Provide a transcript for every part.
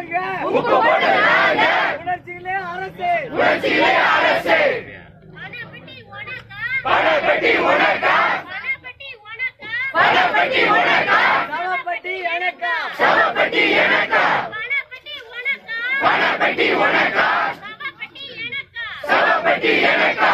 நாங்க உணர்ச்சியிலே அரசு பணப்பட்டி உனக்கா பணப்பட்டி உனக்கா சவப்பட்டி எனக்கா பணப்பட்டி உனக்கா சவப்பட்டி எனக்கா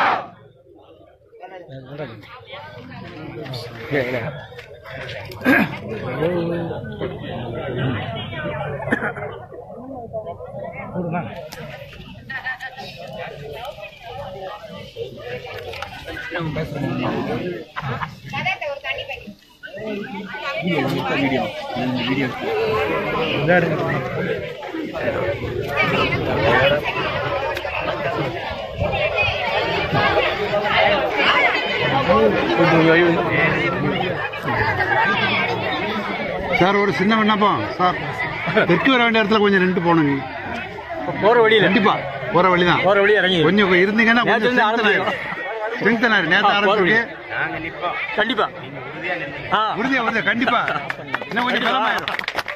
சார் ஒரு சின்ன விண்ணப்பம் சார் தெற்கு வர வேண்டிய இடத்துல கொஞ்சம் நின்று போகணும் நீங்க போற வழியில கண்டிப்பா போற வழிதான் போற வழி இறங்கி கொஞ்சம் இருந்தீங்கன்னா நேத்துல கொஞ்சம் இருந்து strengthen ஆயிரும். strengthen ஆயிரும். நேத்து ஆ, போற வழி. ஆரம்பிச்சிருக்கு கண்டிப்பா ஆ உறுதியா உறுதியா கண்டிப்பா இன்னும் கொஞ்சம் பலமாயிரும்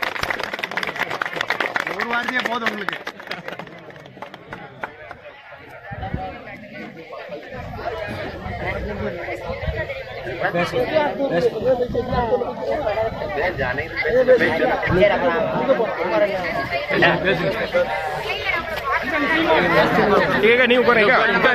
ஒரு வார்த்தையே போதும் உங்களுக்கு நீங்க போறீங்க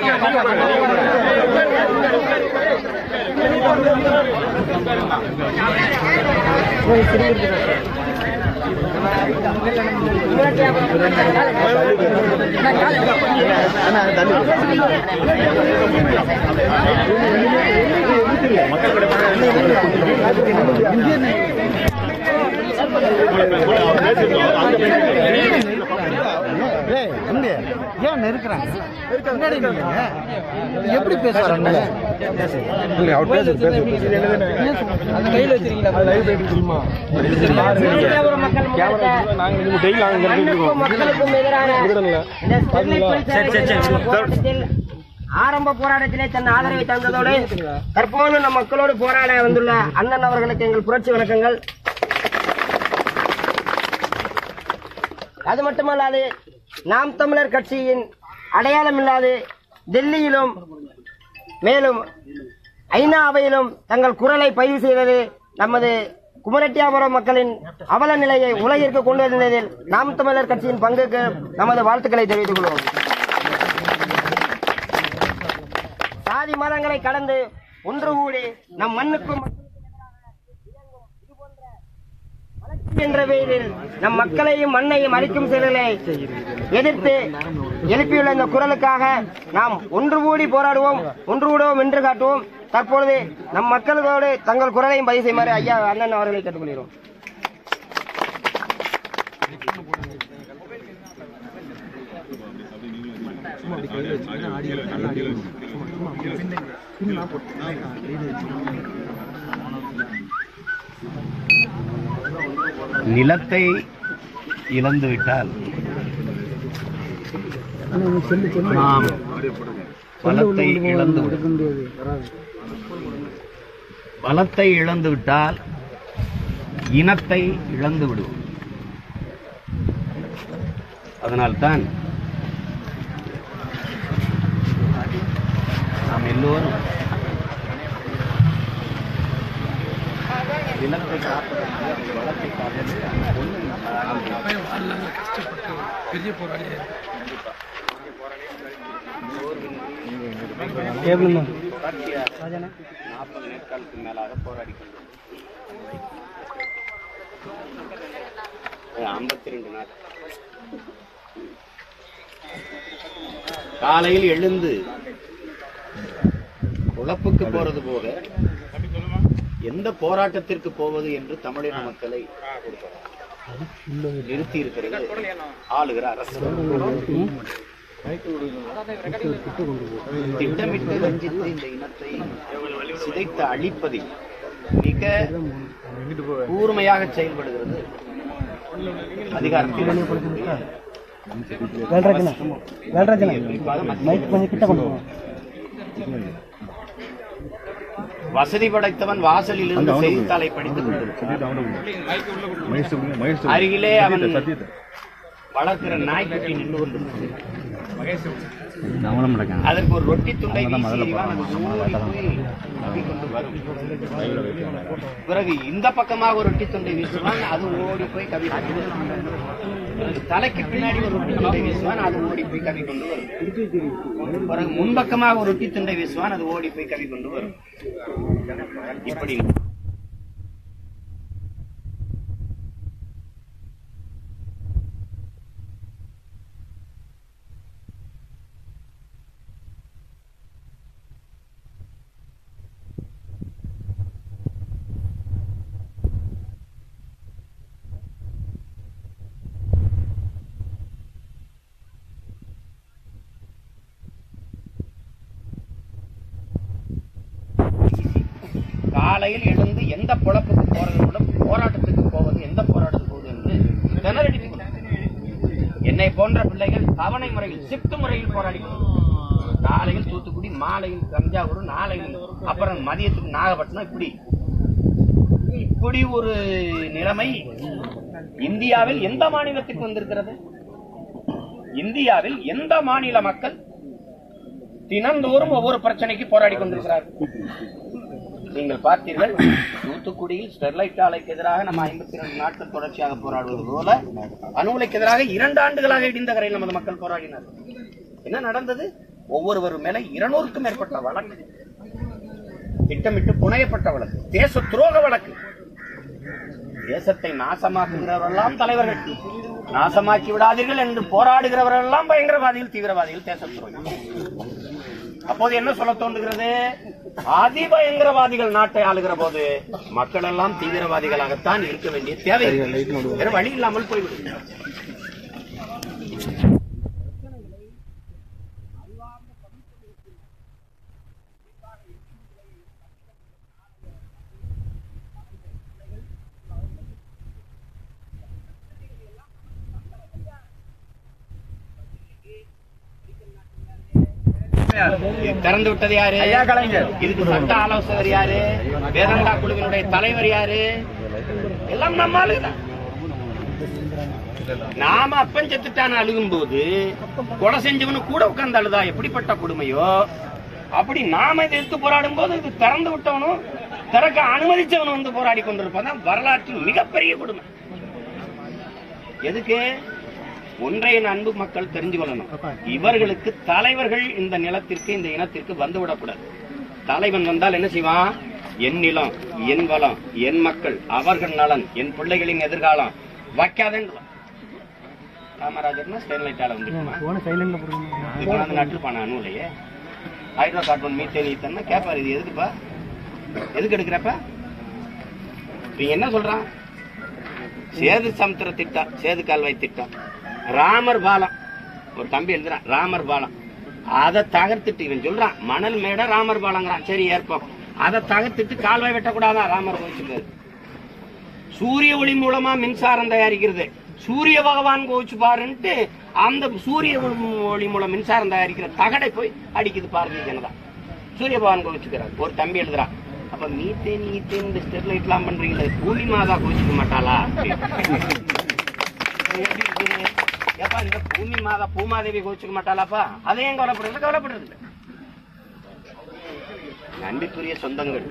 ஏன் நெருக்கிறாங்க பின்னாடி நில்லுங்க. எப்படி பேசுறாங்க அவர் பேசு மக்களுக்கும் எதிரான இந்த ஸ்டெர்லைட் தொழிற்சாலை போராட்டத்தில் ஆரம்ப போராட்டத்திலே தன் ஆதரவை தந்ததோடு தற்போது நம் மக்களோடு போராட வந்துள்ள அண்ணன் அவர்களுக்கு எங்கள் புரட்சி வணக்கங்கள் அது மட்டுமல்லாது நாம் தமிழர் கட்சியின் அடையாளம் இல்லாது டெல்லியிலும் மேலும் ஐநா அவையிலும் தங்கள் குரலை பதிவு செய்தது நமது குமரட்டியாபுரம் மக்களின் அவல நிலையை உலகிற்கு கொண்டு வந்ததில் நாம் தமிழர் கட்சியின் பங்குக்கு நமது வாழ்த்துக்களை தெரிவித்துக் கொள்வோம் சாதி மதங்களை கடந்து ஒன்று கூடி நம் மண்ணுக்கும் வளர்ச்சி என்ற பெயரில் நம் மக்களையும் மண்ணையும் அழிக்கும் செயல்களை எதிர்த்து எழுப்பியுள்ள இந்த குரலுக்காக நாம் ஒன்று கூடி போராடுவோம் ஒன்று கூடுவோம் என்று காட்டுவோம் தற்பொழுது நம் மக்களோடு தங்கள் குரலையும் பதிவு செய்யுமாறு ஐயா அண்ணன் அவர்களை கேட்டுக்கொள்கிறோம் நிலத்தை இழந்துவிட்டால் நாம் பலத்தை இழந்து விடுவோம். பலத்தை இழந்து விட்டால் இனத்தை இழந்து விடுவோம் அதனால்தான் நாம் எல்லோரும் நிலத்தை காப்பதற்கு வளத்தை காப்பதற்கு நாற்பது நாட்களுக்கு மேலாக போராடி ஐம்பத்தி ரெண்டு நாள் காலையில் எழுந்து குழப்புக்கு போறது போக எந்த போராட்டத்திற்கு போவது என்று தமிழின மக்களை நிறுத்தி இருக்கிறது ஆளுகிற அரசு திட்டமிட்டு வஞ்சித்து இந்த இனத்தை சிதைத்து அழிப்பதில் மிக கூர்மையாக செயல்படுகிறது அதிகாரத்தில் குறிப்பாக மத்திய வசதி படைத்தவன் வாசலில் இருந்து செய்தித்தாளை படித்துக் கொண்டிருக்கிறான் அருகிலே அவன் வளர்க்கிற நாய்க்குட்டி நின்று கொண்டிருந்தது அதற்கு ஒரு ரொட்டி துண்டை வீசியறிவான் அது ஓடி போய் கவ்விக்கொண்டு வரும் பிறகு இந்த பக்கமாக ஒரு ரொட்டி துண்டை வீசுவான் அது ஓடி போய் கவி பிறகு தலைக்கு பின்னாடி ஒரு ரொட்டி துண்டை வீசுவான் அது ஓடி போய் கவி கொண்டு வரும் பிறகு முன்பக்கமாக ஒரு ரொட்டி துண்டை வீசுவான் அது ஓடி போய் கவி கொண்டு வரும் இப்படி காலையில் எழுந்து எந்த பொழப்புக்கு போறது கூட போராட்டத்துக்கு போவது எந்த போராட்டத்துக்கு போவது என்று திணறடித்துக் கொண்டார். என்னை போன்ற பிள்ளைகள் தவணை முறையில் ஷிப்ட் முறையில் போராடி கொண்டிருக்கிறார்கள். காலையில் தூத்துக்குடி மாலையில் தஞ்சாவூர் நாளையில் அப்புறம் மதியத்துக்கு நாகப்பட்டினம் இப்படி இப்படி ஒரு நிலைமை இந்தியாவில் எந்த மாநிலத்துக்கு வந்திருக்கிறது இந்தியாவில் எந்த மாநில மக்கள் தினந்தோறும் ஒவ்வொரு பிரச்சனைக்கு போராடி கொண்டிருக்கிறார்கள் நீங்கள் பார்த்தீர்கள் தூத்துக்குடியில் ஸ்டெர்லைட் ஆலைக்கு எதிராக நம்ம ஐம்பத்தி ரெண்டு நாட்கள் தொடர்ச்சியாக போராடுவது போல அணு உலைக்கு எதிராக இரண்டு ஆண்டுகளாக இடிந்த கரையில் நமது மக்கள் போராடினர் என்ன நடந்தது ஒவ்வொருவர் மேல இருநூறுக்கும் மேற்பட்ட வழக்கு திட்டமிட்டு புனையப்பட்ட வழக்கு தேச துரோக வழக்கு தேசத்தை நாசமாக்குகிறவரெல்லாம் தலைவர்கள் நாசமாக்கி விடாதீர்கள் என்று போராடுகிறவரெல்லாம் பயங்கரவாதிகள் தீவிரவாதிகள் தேச துரோகிகள் அப்போது என்ன சொல்ல தோன்றுகிறது அதிபயங்கரவாதிகள் நாட்டை ஆளுகிற போது மக்கள் எல்லாம் தீவிரவாதிகளாகத்தான் இருக்க வேண்டிய தேவை வேற வழி இல்லாமல் போய்விடும் திறந்து விட்டது யாரு ஐயா கலைஞர். இதுக்கு சட்ட ஆலோசகர் யாரு வேதங்கா குழுவினுடைய தலைவர் யாரு எல்லாம் நம்ம ஆளுதான் நாம அப்பன் செத்துட்டான அழுகும் போது கொலை செஞ்சவனு கூட உட்கார்ந்து அழுதா எப்படிப்பட்ட கொடுமையோ அப்படி நாம இதை எடுத்து போராடும் போது இது திறந்து விட்டவனும் திறக்க அனுமதிச்சவனும் வந்து போராடி கொண்டிருப்பதான் வரலாற்றில் மிகப்பெரிய கொடுமை எதுக்கு ஒன்றை என் அன்பு மக்கள் தெரிஞ்சு கொள்ளணும் இவர்களுக்கு தலைவர்கள் இந்த நிலத்திற்கு இந்த இனத்திற்கு வந்துவிடக்கூடாது தலைவன் வந்தால் என்ன செய்வான் என் நிலம் என் வளம் என் மக்கள் அவர்கள் நலன் என் பிள்ளைகளின் எதிர்காலம் வைக்காதேன்னு காமராஜர்னா ஸ்டெர்லைட் ஆலை வந்துருக்குமா இது கொண்டாந்து நட்டுருப்பானா அணுலையே ஹைட்ரோ கார்பன் மீத்தேன் ஈத்தன்னா கேட்பாரு இது எதுக்குப்பா எதுக்கு எடுக்கிறப்ப இவங்க என்ன சொல்றான் சேது சமுத்திர திட்டம் சேது கால்வாய் திட்டம் ராமர் பாலம் ஒரு தம்பி எழுதுறான் ராமர் பாலம் அதை தகர்த்துட்டு இவன் சொல்றான் மணல் மேட ராமர் பாலங்கிறான் சரி ஏற்போம் அதை தகர்த்துட்டு கால்வாய் வெட்டக்கூடாதான் ராமர் கோவிச்சுக்காரு சூரிய ஒளி மூலமா மின்சாரம் தயாரிக்கிறது சூரிய பகவான் கோவிச்சு பாருன்ட்டு அந்த சூரிய ஒளி மூலம் மின்சாரம் தயாரிக்கிற தகடை போய் அடிக்குது பாரதிய ஜனதா சூரிய பகவான் கோவிச்சுக்கிறார் ஒரு தம்பி எழுதுறான் அப்ப மீத்தேன் ஈத்தேன் இந்த ஸ்டெர்லைட் எல்லாம் பண்றீங்களே பூமி மாதா கோவிச்சுக்க மாட்டாளா எப்படி இருக்குது? ஏப்பா இந்த பூமி மாதா பூமாதேவி கோவிச்சுக்க மாட்டாளாப்பா அதை ஏன் கவலைப்படுறது கவலைப்படுறது இல்ல. அன்பிற்குரிய சொந்தங்கள்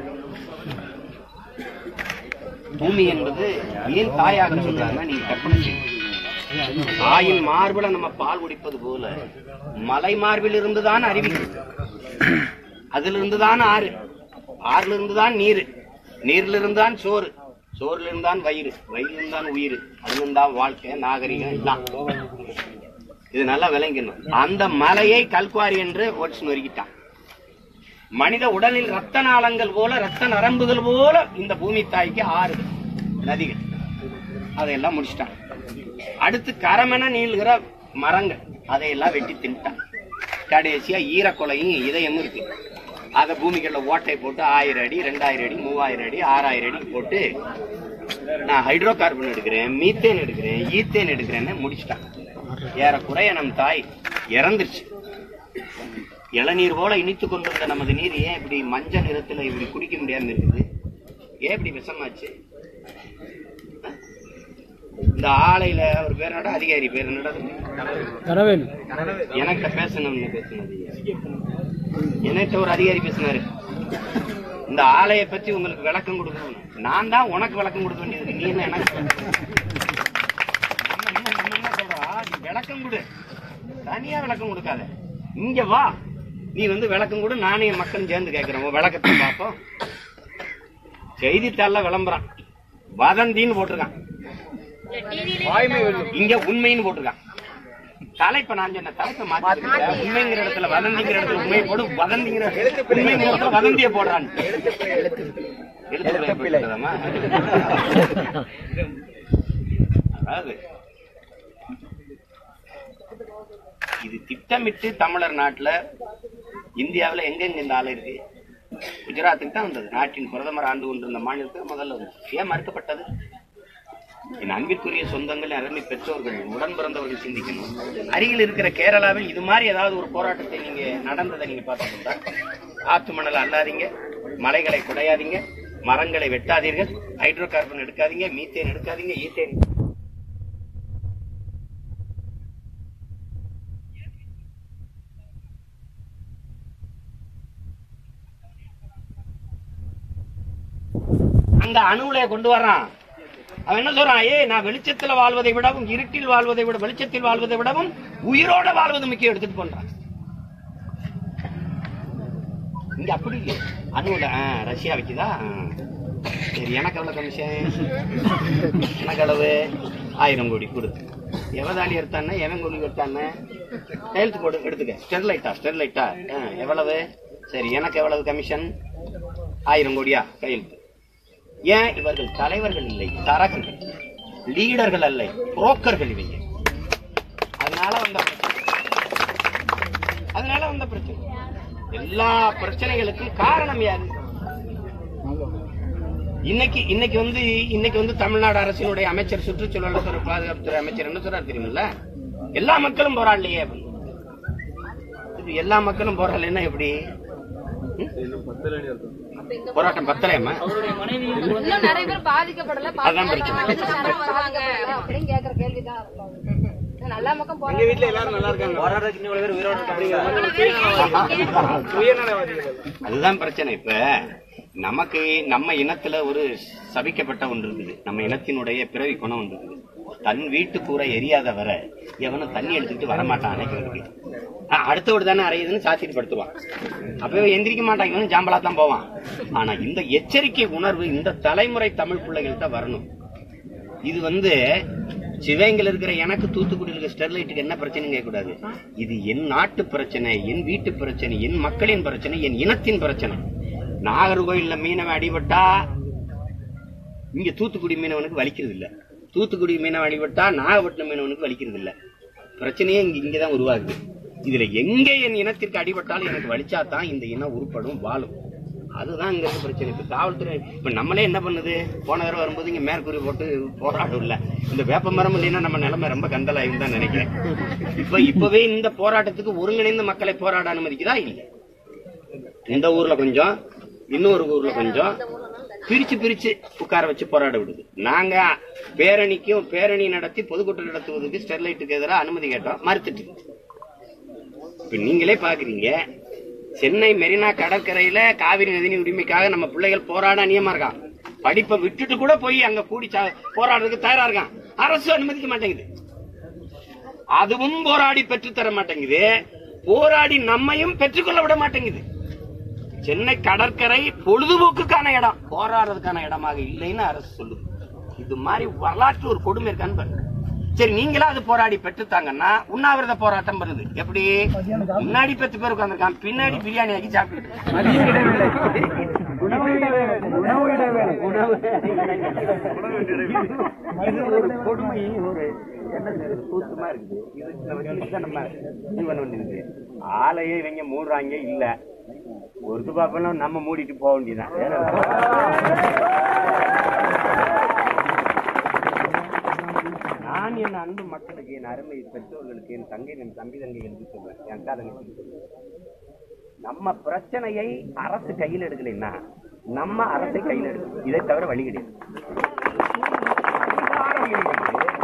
பூமி என்பது ஏன் தாயாக சொல்றாங்க நீங்க கற்பனை செய்யுங்க தாயின் மார்பில நம்ம பால் குடிப்பது போல மலை மார்பில் இருந்துதான் அறிவிக்கிறது அதுல இருந்துதான் ஆறு ஆறுல இருந்துதான் நீர் நீர்ல இருந்துதான் சோறு சோறுல இருந்தான் வயிறு வயிறுல இருந்தான் உயிர் அதுல இருந்தான் வாழ்க்கை நாகரிகம் எல்லாம் இது நல்லா விளங்கணும் அந்த மலையை கல்குவாரி என்று ஒடிச்சு நொறுக்கிட்டான் மனித உடலில் ரத்த நாளங்கள் போல ரத்த நரம்புகள் போல இந்த பூமி தாய்க்கு ஆறு நதிகள் அதையெல்லாம் முடிச்சிட்டான் அடுத்து கரமென நீள்கிற மரங்கள் அதையெல்லாம் வெட்டி தின்ட்டான் கடைசியா ஈரக்கொலையும் இதயமும் இருக்கு அதை பூமிக்குள்ள ஓட்டை போட்டு ஆயிரம் அடி ரெண்டாயிரம் அடி மூவாயிரம் அடி ஆறாயிரம் அடி போட்டு நான் ஹைட்ரோ கார்பன் எடுக்கிறேன் மீத்தேன் எடுக்கிறேன் ஈத்தேன் எடுக்கிறேன்னு முடிச்சிட்டான் ஏறக்குறைய நம் தாய் இறந்துருச்சு இளநீர் போல இனித்து கொண்டிருந்த நமது நீர் ஏன் இப்படி மஞ்சள் நிறத்துல இப்படி குடிக்க முடியாம இருக்குது ஏன் இப்படி விஷமாச்சு இந்த ஆலையில அவர் பேர் என்னடா அதிகாரி பேர் என்னடா கனவேல் எனக்கு பேசணும்னு பேசினது என்கிட்ட ஒரு அதிகாரி பேசினாரு இந்த ஆலையை பத்தி உங்களுக்கு விளக்கம் கொடுக்கணும் நான் தான் உனக்கு விளக்கம் கொடுக்க வேண்டியது நீ என்ன எனக்கு நம்ம என்ன- நம்ம என்ன சொல்றோம் நீ விளக்கம் கொடு தனியா விளக்கம் கொடுக்காத இங்க வா நீ வந்து விளக்கம் கொடு நானே என் மக்களும் சேர்ந்து கேட்கிறோம் உன் விளக்கத்தை பார்ப்போம் செய்தித்தாள்ல விளம்பரம் வதந்தின்னு போட்டிருக்கான் இங்க உண்மைன்னு போட்டிருக்கான் தலைப்பை நான் சொன்ன தலைப்பை மாத்தி உண்மைங்கிற இடத்துல வதந்திங்கிற இடத்துல உண்மை போடு வதந்திங்கிற உண்மைங்கிற இடத்துல வதந்திய போடுறான் எழுத்து பிழை போட்டுட்டதாம்மா? அதாவது இது திட்டமிட்டு தமிழர் நாட்டுல இந்தியாவுல எங்கெங்க இந்த ஆலை இருக்கு குஜராத்துக்கு தான் வந்தது நாட்டின் பிரதமர் ஆண்டு கொண்டிருந்த மாநிலத்துக்கு முதல்ல வந்தது ஏன் மறுக்கப்பட்டது என் அன்பிற்குரிய சொந்தங்கள் அருமை பெற்றோர்கள் உடன் பிறந்தவர்கள் சிந்திக்கணும் அருகில் இருக்கிற கேரளாவில் இது மாதிரி ஏதாவது ஒரு போராட்டத்தை நீங்க நடந்ததை நீங்க பார்த்துருந்தா ஆத்து மணல் அல்லாதீங்க மலைகளை குடையாதீங்க மரங்களை வெட்டாதீர்கள் ஹைட்ரோ கார்பன் எடுக்காதீங்க மீத்தேன் எடுக்காதீங்க ஈத்தேன் அங்க அணுவுலைய கொண்டு வர்றான் அவன் என்ன சொல்றான் ஏய் நான் வெளிச்சத்துல வாழ்வதை விடவும் இருட்டில் வாழ்வதை விட வெளிச்சத்தில் வாழ்வதை விடவும் உயிரோட வாழ்வது முக்கியம் எடுத்துட்டு பண்றான் இங்க அப்படி இல்லையே அணுவுல ஆ, ரஷ்யா வைக்குதா ஆ. சரி எனக்கு எவ்வளவு கமிஷன் எனக்கு அளவு ஆயிரம் கோடி கொடு எவதாலி எடுத்தானே எவன் கோடி எடுத்தானே கையெழுத்து போடு எடுத்துக்க ஸ்டெர்லைட்டா ஸ்டெர்லைட்டா ஆ, எவ்வளவு சரி எனக்கு எவ்வளவு கமிஷன் ஆயிரம் கோடியா கையெழுத்து ஏன் இவர்கள் தலைவர்கள் இல்லை தரகர்கள் லீடர்கள் அல்ல புரோக்கர்கள் இவங்க அதனால வந்த பிரச்சனை அதனால வந்த பிரச்சனை எல்லா பிரச்சனைகளுக்கும் காரணம் யாரு இன்னைக்கு இன்னைக்கு வந்து இன்னைக்கு வந்து தமிழ்நாடு அரசினுடைய அமைச்சர் சுற்றுச்சூழல் துறை பாதுகாப்புத்துறை அமைச்சர் என்ன சொல்றாரு தெரியுமில்ல எல்லா மக்களும் போராடலையே அப்படின்னு. இது எல்லா மக்களும் போராடலைன்னா எப்படி ம்? போராட்டம் பத்தலையம்மா இன்னும் நிறைய பேர் பாதிக்கப்படல அதான் பிரச்சனை. பாதிக்கப்படல வருவாங்க அப்படின்னு கேக்குற கேள்விதான் இருக்கும். நல்ல பக்கம் போறாங்க அதுதான் பிரச்சனை இப்ப நமக்கு நம்ம இனத்துல ஒரு சபிக்கப்பட்ட ஒன்று இருக்குது நம்ம இனத்தினுடைய பிறவி குணம் ஒன்று இருக்குது தன் வீட்டு கூரை எரியாத வர எவனும் தண்ணி எடுத்துக்கிட்டு வரமாட்டான் அணைக்கிறதுக்கு ஆ, அடுத்த வீடு தானே அறையுதுன்னு சாத்திட்டு படுத்துவான் அப்பவே எந்திரிக்க மாட்டான் இவனும் ஜாம்பலா தான் போவான் ஆனா இந்த எச்சரிக்கை உணர்வு இந்த தலைமுறை தமிழ் பிள்ளைகள்கிட்ட வரணும் இது வந்து சிவகங்கையில் இருக்கிற எனக்கு தூத்துக்குடியில் இருக்கிற ஸ்டெர்லைட்டுக்கு என்ன பிரச்சனை கேட்கக்கூடாது இது என் நாட்டு பிரச்சனை என் வீட்டு பிரச்சனை என் மக்களின் பிரச்சனை என் இனத்தின் பிரச்சனை நாகர்கோயில்ல மீனவன் அடிபட்டா இங்க தூத்துக்குடி மீனவனுக்கு வலிக்கிறது இல்ல தூத்துக்குடி மீனவன் அடிபட்டா நாகப்பட்டினம் மீனவனுக்கு வலிக்கிறது இல்ல பிரச்சனையே இங்க இங்கதான் உருவாகுது இதுல எங்க என் இனத்திற்கு அடிபட்டாலும் எனக்கு வலிச்சாதான் இந்த இனம் உருப்படும் வாழும் அதுதான் இங்க இருக்க பிரச்சனை இப்ப காவல்துறை இப்ப நம்மளே என்ன பண்ணுது போன தடவை வரும்போது இங்க மேற்கூறி போட்டு போராடும் இல்ல இந்த வேப்ப மரம் இல்லைன்னா நம்ம நிலைமை ரொம்ப கந்தலாயும் தான் நினைக்கிறேன் இப்ப இப்பவே இந்த போராட்டத்துக்கு ஒருங்கிணைந்த மக்களை போராட அனுமதிக்குதா இல்ல இந்த ஊர்ல கொஞ்சம் இன்னொரு ஊர்ல கொஞ்சம் பிரிச்சு பிரிச்சு உட்கார வச்சு போராட விடுது நாங்க பேரணிக்கும் பேரணி நடத்தி பொதுக்கூட்டம் நடத்துவதற்கு ஸ்டெர்லைட்டுக்கு எதிராக அனுமதி கேட்டோம் மறுத்துட்டு இப்ப நீங்களே பாக்குறீங்க சென்னை மெரினா கடற்கரையில காவிரி நதியின் உரிமைக்காக நம்ம பிள்ளைகள் போராட அநியமா இருக்கான் படிப்பை விட்டுட்டு கூட போய் அங்க கூடி சா- போராடுறதுக்கு தயாரா இருக்கான் அரசு அனுமதிக்க மாட்டேங்குது அதுவும் போராடி பெற்றுத் தர மாட்டேங்குது போராடி நம்மையும் பெற்றுக்கொள்ள விட மாட்டேங்குது சென்னை கடற்கரை பொழுதுபோக்குக்கான இடம் போராடுறதுக்கான இடமாக இல்லைன்னு அரசு சொல்லுது இது மாதிரி வரலாற்று ஒரு கொடுமை இருக்கான்னு பாருங்க சரி நீங்களா அது போராடி பெற்றுத்தாங்கன்னா உண்ணாவிரத போராட்டம் பண்ணுது எப்படி முன்னாடி பத்து பேர் உட்காந்துருக்கான் பின்னாடி பிரியாணி ஆக்கி சாப்பிட்டு இது ஒரு கொடுமை ஒரு என்ன சொல்றது, கூச்சமா இருக்குது இதுல வச்சுட்டு தான் நம்ம இது பண்ண வேண்டியது ஆலையே இவங்க மூடுறாங்க இல்ல ஒரு பாப்பெல்லாம் நம்ம மூடிட்டு போக வேண்டியதான் நான் என் அன்பு மக்களுக்கு என் அருமை பெற்றோர்களுக்கு என் தங்கை என் தம்பி தங்கைகளுக்கு சொல்றேன் என் அக்கா தங்கச்சிக்கு சொல்றேன் நம்ம பிரச்சனையை அரசு கையில் எடுக்கலைன்னா நம்ம அரசை கையில் எடுக்கணும் இதை தவிர வழி கிடையாது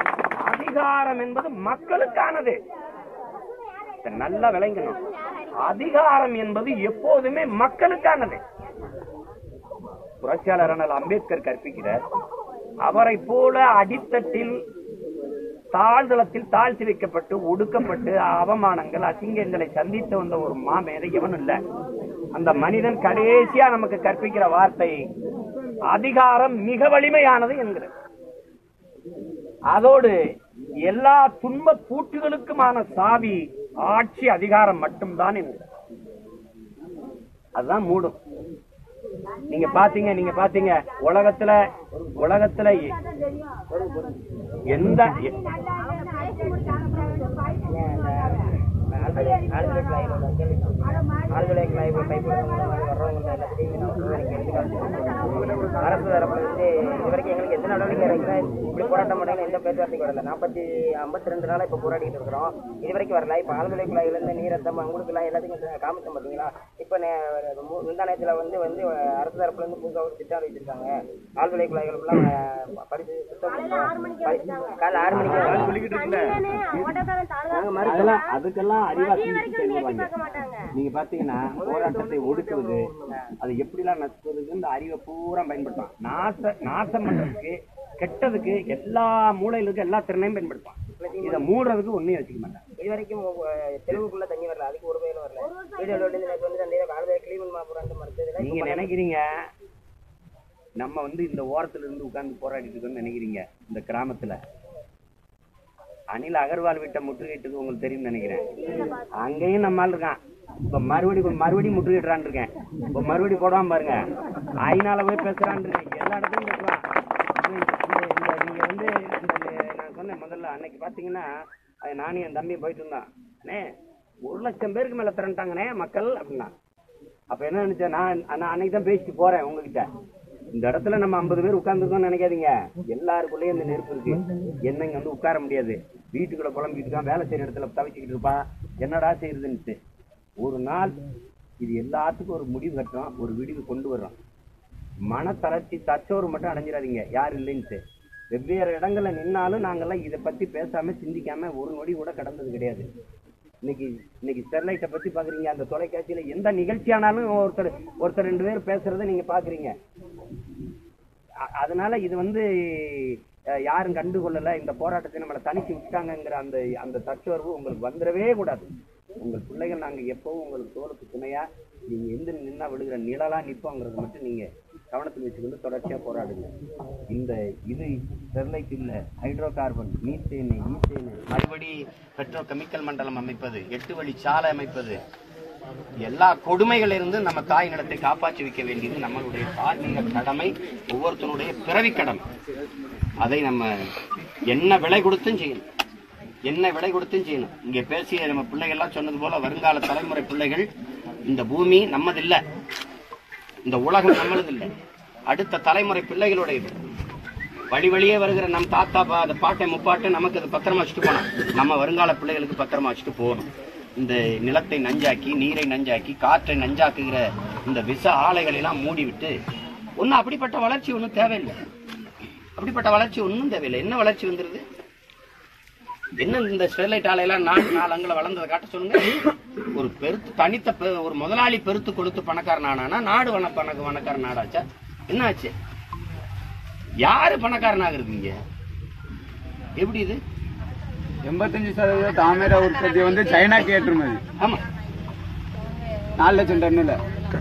அதிகாரம் என்பது மக்களுக்கானது இதை நல்லா விளங்கணும் அதிகாரம் என்பது எப்போதுமே மக்களுக்கானது புரட்சியாளர் அண்ணல் அம்பேத்கர் கற்பிக்கிறார் அவரை போல அடித்தட்டில் தாழ்தளத்தில் தாழ்த்தி வைக்கப்பட்டு ஒடுக்கப்பட்டு அவமானங்கள் அசிங்கங்களை சந்தித்து வந்த ஒரு மாமேதை எவனும் இல்ல அந்த மனிதன் கடைசியா நமக்கு கற்பிக்கிற வார்த்தை அதிகாரம் மிக வலிமையானது என்கிறது அதோடு எல்லா துன்ப பூட்டுகளுக்குமான சாவி ஆட்சி அதிகாரம் மட்டும்தான் என்கிறது அதுதான் மூடும் நீங்க பாத்தீங்க நீங்க பாத்தீங்க உலகத்துல உலகத்துல எ- எந்த எ- அரசு தரப்புல இருந்து இதுவரைக்கும் எங்களுக்கு எந்த நடவடிக்கை எடுக்கல இப்படி போராட்டம் பண்ணி எந்த பேச்சுவார்த்தைக்கு வரல நாற்பத்தி ஐம்பத்தி ரெண்டு நாளா இப்ப போராடிட்டு இருக்கிறோம் இது வரைக்கும் வரல இப்ப ஆழ்துளை குழாயில இருந்து நீரத்தம் உங்களுக்கு எல்லாம் எல்லாத்துக்கும் காமிச்சோம் பாத்தீங்களா இப்ப நே- மு- முந்தா நேரத்துல வந்து வந்து அரசு தரப்புல இருந்து புதுசா ஒரு திட்டம் வச்சிருக்காங்க ஆழ்துளை குழாய்கள் எல்லாம் அஹ், படிச்சு சுத்தம் பண்ணோம். படி- காலைல ஆறு மணிக்கு அதெல்லாம் சொல்லிக்கிட்டு இருக்குல்ல. அதெல்லாம் அதுக்கெல்லாம் அறிவா சிந்திச்சு செய்வாங்க நீங்க பாத்தீங்கன்னா போராட்டத்தை ஒடுக்குவது அது எப்படிலாம் நசுக்குறதுக்கு இந்த அறிவை பூரா பயன்படுத்துவான் நாச நாசம் பண்றதுக்கு கெட்டதுக்கு எல்லா மூலையில இருக்க எல்லா திறனையும் பயன்படுத்துவான் இதை மூடுறதுக்கு ஒன்னையும் வச்சுக்க மாட்டான் இது வரைக்கும் அஹ், தெலுங்குக்குள்ள தண்ணி வரல அதுக்கு ஒரு பயிலும் வரல வீடியோல வந்து நேற்று வந்து அந்த காலத்துல கிளீன் மாப்புறாங்க மறுத்ததுல நீங்க நினைக்கிறீங்க நம்ம வந்து இந்த ஓரத்துல இருந்து உட்கார்ந்து போராடிட்டு இருக்கோம்னு நினைக்கிறீங்க இந்த கிராமத்துல அனில் அகர்வால் வீட்டை முற்றுகையிட்டது உங்களுக்கு தெரியும் நினைக்கிறேன் அங்கேயும் நம்ம ஆள் இருக்கான் இப்ப மறுபடி மறுபடியும் முற்றுகையிடுறான் இருக்கேன் இப்ப மறுபடி போடாம பாருங்க ஐநால போய் பேசுறான் இருக்கேன் எல்லா இடத்துலயும் பேசுவான் இந்த- இந்த- இந்த- நீங்க வந்து இந்த- நான் சொன்னேன் முதல்ல அன்னைக்கு பாத்தீங்கன்னா அது நானும் என் தம்பியும் போயிட்டு இருந்தான் அண்ணே ஒரு லட்சம் பேருக்கு மேல திரண்டாங்கண்ணே மக்கள் அப்படின்னா அப்ப என்ன நினைச்சேன் நான் நான் அன்னைக்கு தான் பேசிட்டு போறேன் உங்ககிட்ட இந்த இடத்துல நம்ம ஐம்பது பேர் உட்கார்ந்துருக்கோம்னு நினைக்காதீங்க எல்லாருக்குள்ளேயும் இந்த நெருப்பு இருக்கு என்ன இங்க வந்து உட்கார முடியாது வீட்டுக்குள்ள புலம்பிட்டு இருக்கான் வேலை செய்யற இடத்துல தவிச்சுக்கிட்டு இருப்பா என்னடா செய்யறதுன்னுட்டு ஒரு நாள் இது எல்லாத்துக்கும் ஒரு முடிவு கட்டுறோம் ஒரு விடிவு கொண்டு வர்றோம் மன தளர்ச்சி தச்சோறு மட்டும் அடைஞ்சிடாதீங்க யார் இல்லைன்ட்டு வெவ்வேறு இடங்கள்ல நின்னாலும் நாங்கெல்லாம் இதை பத்தி பேசாம சிந்திக்காம ஒரு நொடி கூட கடந்தது கிடையாது இன்னைக்கு இன்னைக்கு ஸ்டெர்லைட்டை பத்தி பாக்குறீங்க அந்த தொலைக்காட்சியில எந்த நிகழ்ச்சியானாலும் ஒருத்தர் ஒருத்தர் ரெண்டு பேர் பேசுறதை நீங்க பாக்குறீங்க அ- அதனால இது வந்து அஹ், யாரும் கண்டுகொள்ளல இந்த போராட்டத்தை நம்மளை தனிச்சு விட்டாங்கங்கிற அந்த அந்த தச்சுணர்வு உங்களுக்கு வந்துடவே கூடாது உங்கள் பிள்ளைகள் நாங்க எப்பவும் உங்களுக்கு தோளுக்கு துணையா நீங்க எந்த நின்னா விழுகிற நிழலா நிப்போங்கிறத மட்டும் நீங்க கவனத்தில் வச்சுக்கொண்டு தொடர்ச்சியா போராடுங்க இந்த இது ஸ்டெர்லைட் இல்ல ஹைட்ரோ கார்பன் மீத்தேன் ஈத்தேன் மறுபடி பெட்ரோ கெமிக்கல் மண்டலம் அமைப்பது எட்டு வழி சாலை அமைப்பது எல்லா கொடுமைகளில் இருந்து நம்ம தாய் நிலத்தை காப்பாற்றி வைக்க வேண்டியது நம்மளுடைய தார்மீக கடமை ஒவ்வொருத்தருடைய பிறவி கடமை அதை நம்ம என்ன விலை கொடுத்தும் செய்யணும் என்ன விலை கொடுத்தும் செய்யணும் இங்க பேசிய நம்ம பிள்ளைகள்லாம் சொன்னது போல வருங்கால தலைமுறை பிள்ளைகள் இந்த பூமி நம்மதில்ல இந்த உலகம் நம்மளதில்லை அடுத்த தலைமுறை பிள்ளைகளுடையது வழி வழியே வருகிற நம் தாத்தா பா அந்த பாட்டை முப்பாட்டை நமக்கு அது பத்திரமா வச்சுட்டு போனோம் நம்ம வருங்கால பிள்ளைகளுக்கு பத்திரமா வச்சுட்டு போகணும் இந்த நிலத்தை நஞ்சாக்கி நீரை நஞ்சாக்கி காற்றை நஞ்சாக்குகிற இந்த விஷ ஆலைகளை எல்லாம் மூடிவிட்டு ஒன்னும் அப்படிப்பட்ட வளர்ச்சி ஒன்றும் தேவையில்லை அப்படிப்பட்ட வளர்ச்சி ஒன்றும் தேவையில்லை என்ன வளர்ச்சி வந்துருது என்ன இந்த ஸ்டெர்லைட் ஆலையெல்லாம் நாலு நாலு அங்குல வளர்ந்ததை காட்ட சொல்லுங்க ஒரு பெருத்து தனித்த பெ- ஒரு முதலாளி பெருத்து கொடுத்து பணக்காரன் ஆனானா நாடு வன பணக்க பணக்காரன் நாடாச்சா என்ன ஆச்சு யாரு பணக்காரன் ஆகுறது இங்க எப்படி இது எண்பத்தஞ்சு சதவீத தாமிர உற்பத்தி வந்து சைனாக்கு ஏற்றுமதி ஆமா நாலு லட்சம் டன்னுல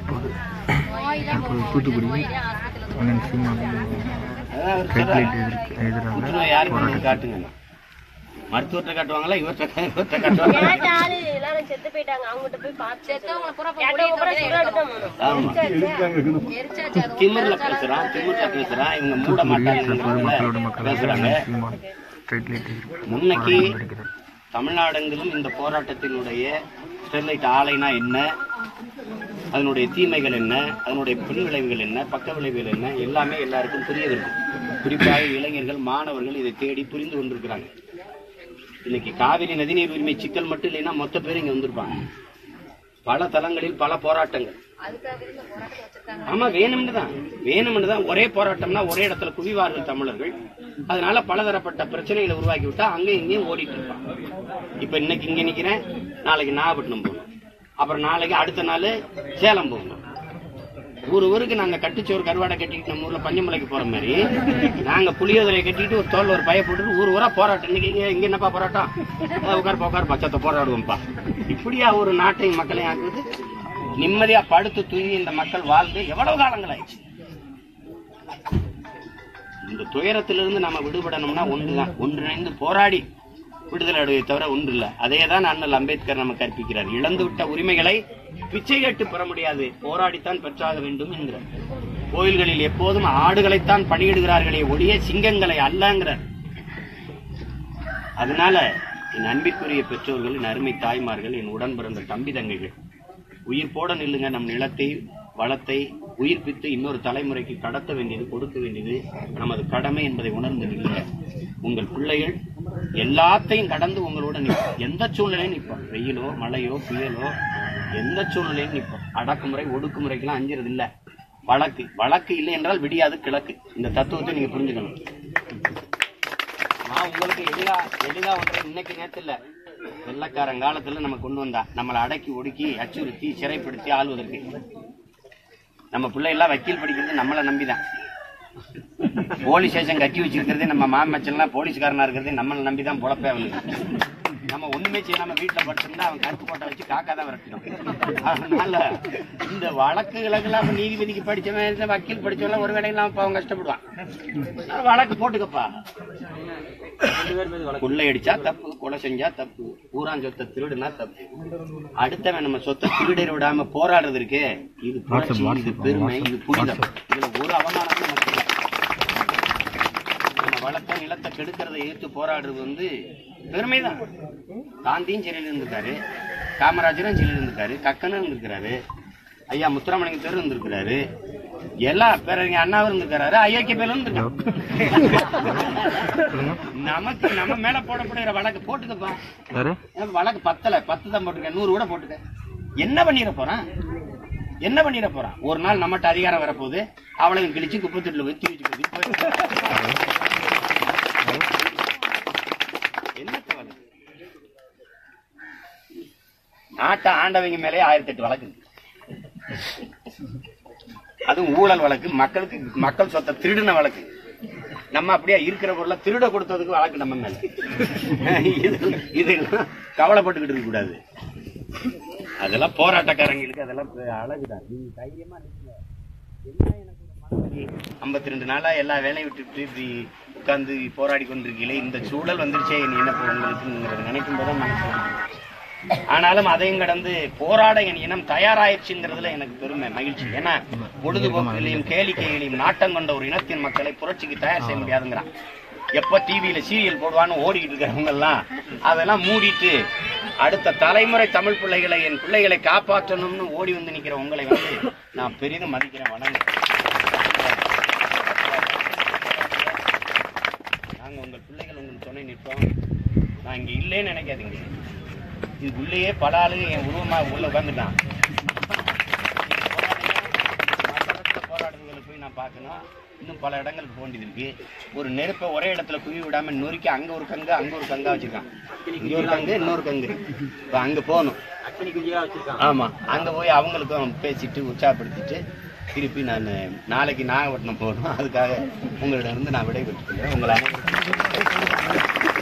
அதான் அவர் சொல்றாரு. புற்றுநோய் யாருக்கு வந்தது காட்டுங்க மருத்துவத்தை காட்டுவாங்களா இவர்கிட்ட இவர்கிட்ட காட்டுவாங்க கேட்ட ஆளு எல்லாரும் செத்து போயிட்டாங்க அவங்ககிட்ட போய் பார்த்து செத்தவங்களை பூரா இப்ப கேட்டவங்க பூரா முடிய சுடு எடுத்தான் போகணும். ஆமா எரிச்சாச்சு அது திமிர்ல பேசுறான் திமிர்ல பேசுறான் இவங்க மூட மாட்டாங்க பேசுறாங்க முன்னைக்கு தமிழ்நாடெங்கிலும் இந்த போராட்டத்தினுடைய ஸ்டெர்லைட் ஆலைனா என்ன அதனுடைய தீமைகள் என்ன அதனுடைய பின் விளைவுகள் என்ன பக்க விளைவுகள் என்ன எல்லாமே எல்லாருக்கும் புரிய இருக்கும் குறிப்பாக இளைஞர்கள் மாணவர்கள் இதை தேடி புரிந்து கொண்டிருக்கிறாங்க இன்னைக்கு காவிரி நதிநீர் உரிமை சிக்கல் மட்டும் இல்லைன்னா மொத்த பேர் இங்க வந்திருப்பாங்க பல தளங்களில் பல போராட்டங்கள் அதுக்காக இந்த போராட்டத்தை வச்சிருக்காங்க ஆமா வேணும்னு தான் வேணும்னு தான் ஒரே போராட்டம்னா ஒரே இடத்துல குவிவார்கள் தமிழர்கள் அதனால பலதரப்பட்ட பிரச்சனைகளை உருவாக்கி விட்டா அங்கேயும் இங்கேயும் ஓடிட்டு இருப்பான் இப்ப இன்னைக்கு இங்க நிக்கிறேன் நாளைக்கு நாகப்பட்டினம் போகணும் அப்புறம் நாளைக்கு அடுத்த நாள் சேலம் போகணும் ஒரு ஊருக்கு நாங்க கட்டுச்சோறு கருவாடை கட்டிட்டு நம்ம ஊர்ல பஞ்சமலைக்கு போற மாதிரி நாங்க புளியோதரையை கட்டிட்டு ஒரு தோல்ல ஒரு பைய போட்டுட்டு ஊர் ஊரா போராட்டம் இன்னைக்கு இங்க இங்க என்னப்பா போராட்டம் அஹ் உட்காருப்பா உட்காருப்பா சத்த போராடுவோம்ப்பா இப்படியா ஒரு நாட்டையும் மக்களையும் ஆக்குது நிம்மதியா படுத்து தூங்கி இந்த மக்கள் வாழ்ந்து எவ்வளவு காலங்கள் ஆயிடுச்சு இந்த துயரத்திலிருந்து நம்ம விடுபடணும்னா ஒன்றுதான் ஒன்றிணைந்து போராடி விடுதலை அடைவை தவிர ஒன்று இல்ல அதே தான் அண்ணல் அம்பேத்கர் நம்ம கற்பிக்கிறார் இழந்து விட்ட உரிமைகளை பிச்சை கேட்டு பெற முடியாது போராடித்தான் பெற்றாக வேண்டும் என்கிறார் கோயில்களில் எப்போதும் ஆடுகளைத்தான் பணியிடுகிறார்களே ஒழிய சிங்கங்களை அல்லங்கிறார் அதனால என் அன்பிற்குரிய பெற்றோர்கள் என் அருமை தாய்மார்கள் என் உடன் பிறந்த தம்பி தங்கைகள் உயிர் போட நில்லுங்க நம் நிலத்தை வளத்தை உயிர்ப்பித்து இன்னொரு தலைமுறைக்கு கடத்த வேண்டியது கொடுக்க வேண்டியது நமது கடமை என்பதை உணர்ந்து நில்லுங்க உங்கள் பிள்ளைகள் எல்லாத்தையும் கடந்து உங்களோட நிற்போம் எந்த சூழ்நிலையும் நிற்போம் வெயிலோ மழையோ புயலோ எந்த சூழ்நிலையும் நிற்போம் அடக்குமுறை ஒடுக்குமுறைக்கெல்லாம் அஞ்சுறது இல்ல வழக்கு வழக்கு இல்லை என்றால் விடியாது கிழக்கு இந்த தத்துவத்தை நீங்க புரிஞ்சுக்கணும் நான் உங்களுக்கு எளிதா எளிதா ஒன்றை இன்னைக்கு நேரத்துல இல்ல வெள்ளக்காரன் காலத்துல நம்ம கொண்டு வந்தா நம்மளை அடக்கி ஒடுக்கி அச்சுறுத்தி சிறைப்படுத்தி ஆள்வதற்கு நம்ம பிள்ளை எல்லாம் வக்கீல் படிக்கிறது நம்மளை நம்பிதான் போலீஸ் ஸ்டேஷன் கட்டி வச்சிருக்கிறதே நம்ம மாமச்சன்லாம் போலீஸ்காரனா இருக்கிறதே நம்மளை நம்பிதான் பொழப்பே அவனுக்கு நம்ம ஒண்ணுமே செய்யாம வீட்டுல படுத்திருந்தா அவன் கருப்பு கோட்டை வச்சு காக்கா தான் விரட்டணும் அதனால இந்த வழக்குகளுக்கெல்லாம் அப்ப நீதிபதிக்கு படிச்சவன் இந்த வக்கீல் படிச்சவன் ஒரு வேலையெல்லாம் அப்ப அவன் கஷ்டப்படுவான் அதனால வழக்கு போட்டுக்கப்பா கொள்ளை அடிச்சா தப்பு கொலை செஞ்சா தப்பு ஊரான் சொத்தை திருடுனா தப்பு அடுத்தவன் நம்ம சொத்தை திருடிட விடாம போராடுறது இருக்கே இது புரட்சி இது பெருமை இது புனிதம் இதுல ஒரு அவமானமும் நமக்கு இல்லை. நம்ம வளத்தை நிலத்தை கெடுக்கிறதை எதிர்த்து போராடுறது வந்து பெருமைதான் காந்தியும் சிறையில் இருந்திருக்காரு காமராஜரும் சிறையில் இருந்திருக்காரு கக்கனும் இருந்திருக்காரு ஐயா முத்துராமலிங்க தேர் இருந்திருக்கிறாரு எல்லா பேரறிஞர் அண்ணாவும் இருந்திருக்காரு ஐயாக்கி பேரும் இருந்திருக்காரு நமக்கு நம்ம மேல போடப்படுகிற வழக்கு போட்டுக்கப்பா எனக்கு வழக்கு பத்தல பத்து தான் போட்டுக்க நூறு கூட போட்டுக்க என்ன பண்ணிட போறான் என்ன பண்ணிட போறான் ஒரு நாள் நம்மகிட்ட அதிகாரம் வரப்போகுது அவளையும் கிழிச்சு குப்பத்தொட்டில போய் தூக்கி வச்சு போகுது. என்னத்த வழக்கு நாட்டை ஆண்டவங்க மேலே ஆயிரத்தி எட்டு வழக்கு இருக்கு. அதுவும் ஊழல் வழக்கு மக்களுக்கு மக்கள் சொத்தை திருடின வழக்கு நம்ம அப்படியே இருக்கிற பொருளை திருட கொடுத்ததுக்கு வழக்கு நம்ம மேல இது- இதெல்லாம் கவலைப்பட்டுக்கிட்டு இருக்க கூடாது அதெல்லாம் போராட்டக்காரங்களுக்கு அதெல்லாம் பெ- அழகுதான் நீங்க தைரியமா நிற்குங்க ஐம்பத்தி ரெண்டு நாளா எல்லா வேலையும் விட்டுட்டு இப்படி உட்கார்ந்து போராடி கொண்டிருக்கீங்களே இந்த சூழல் வந்துருச்சே இனி என்ன இப்போ உங்களுக்குங்கிறத நினைக்கும் போது மனசு வலிக்குது. ஆனாலும் அதையும் கடந்து போராட என் இனம் தயாராயிடுச்சுங்கிறதுல எனக்கு பெருமை மகிழ்ச்சி ஏன்னா பொழுதுபோக்குகளையும் கேளிக்கைகளையும் நாட்டம் கொண்ட ஒரு இனத்தின் மக்களை புரட்சிக்கு தயார் செய்ய முடியாதுங்கிறான் எப்ப டிவியில சீரியல் போடுவான்னு ஓடிக்கிட்டு இருக்கிறவங்க எல்லாம் அதெல்லாம் மூடிட்டு அடுத்த தலைமுறை தமிழ் பிள்ளைகளை என் பிள்ளைகளை காப்பாற்றணும்னு ஓடி வந்து நிக்கிற உங்களை வந்து நான் பெரிதும் மதிக்கிறேன் வணங்க நாங்க உங்கள் பிள்ளைகள் உங்களுக்கு துணை நிற்போம் நான் இங்க இல்லைன்னு நினைக்காதீங்க இதுக்குள்ளேயே பல ஆளுங்க என் உருவமா உள்ள உட்காந்துட்டான் போராடுறதுகளை போய் நான் பார்க்கணும் இன்னும் பல இடங்களுக்கு போக வேண்டியது இருக்கு ஒரு நெருப்பை ஒரே இடத்துல குவி விடாம நொறுக்கி அங்க ஒரு கங்கு அங்க ஒரு கங்கா வச்சிருக்கான் இங்க ஒரு கங்கு இன்னொரு கங்கு இப்ப அங்க போகணும் ஆமா அங்க போய் அவங்களுக்கும் பேசிட்டு உற்சாகப்படுத்திட்டு திருப்பி நான் நாளைக்கு நாகப்பட்டினம் போகணும் அதுக்காக உங்களிடம் இருந்து நான் விடைபெற்றுக்கிறேன் உங்களை அனைவருக்கும்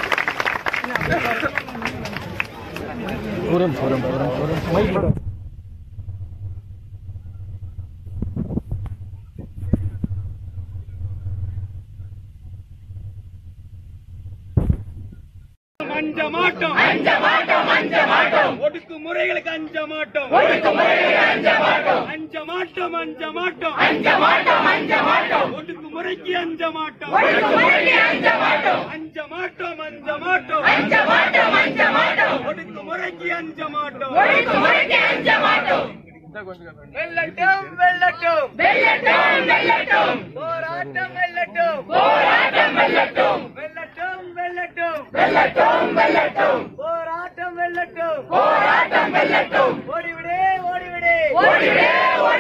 அஞ்ச மாட்டோம் அஞ்ச மாட்டோம் அஞ்ச மாட்டோம் ஒடுக்கு முறைகளுக்கு அஞ்ச மாட்டோம் ஒடுக்கு முறைகளுக்கு அஞ்ச மாட்டோம் அஞ்ச மாட்டோம் அஞ்ச மாட்டோம் அஞ்ச மாட்டோம் அஞ்ச மாட்டோம் ஒடுக்கு முறைக்கு அஞ்ச மாட்டோம் ஒடுக்கு முறைக்கு அஞ்ச மாட்டோம் அஞ்ச மாட்டோம் அஞ்ச மாட்டோம் அஞ்ச மாட்டோம் அஞ்ச மாட்டோம் ஒடுக்கு முறைக்கு அஞ்ச மாட்டோம் ஒடுக்கு முறைக்கு அஞ்ச மாட்டோம் வெல்லட்டும் வெல்லட்டும் வெல்லட்டும் வெல்லட்டும் போராட்டம் வெல்லட்டும் போராட்டம் வெல்லட்டும் வெல்லட்டும் வெல்லட்டும் வெல்லட்டும் வெல்லட்டும் போராட்டம் வெல்லட்டும் போராட்டம் வெல்லட்டும் ஓடிவிடு ஓடிவிடு ஓடிவிடு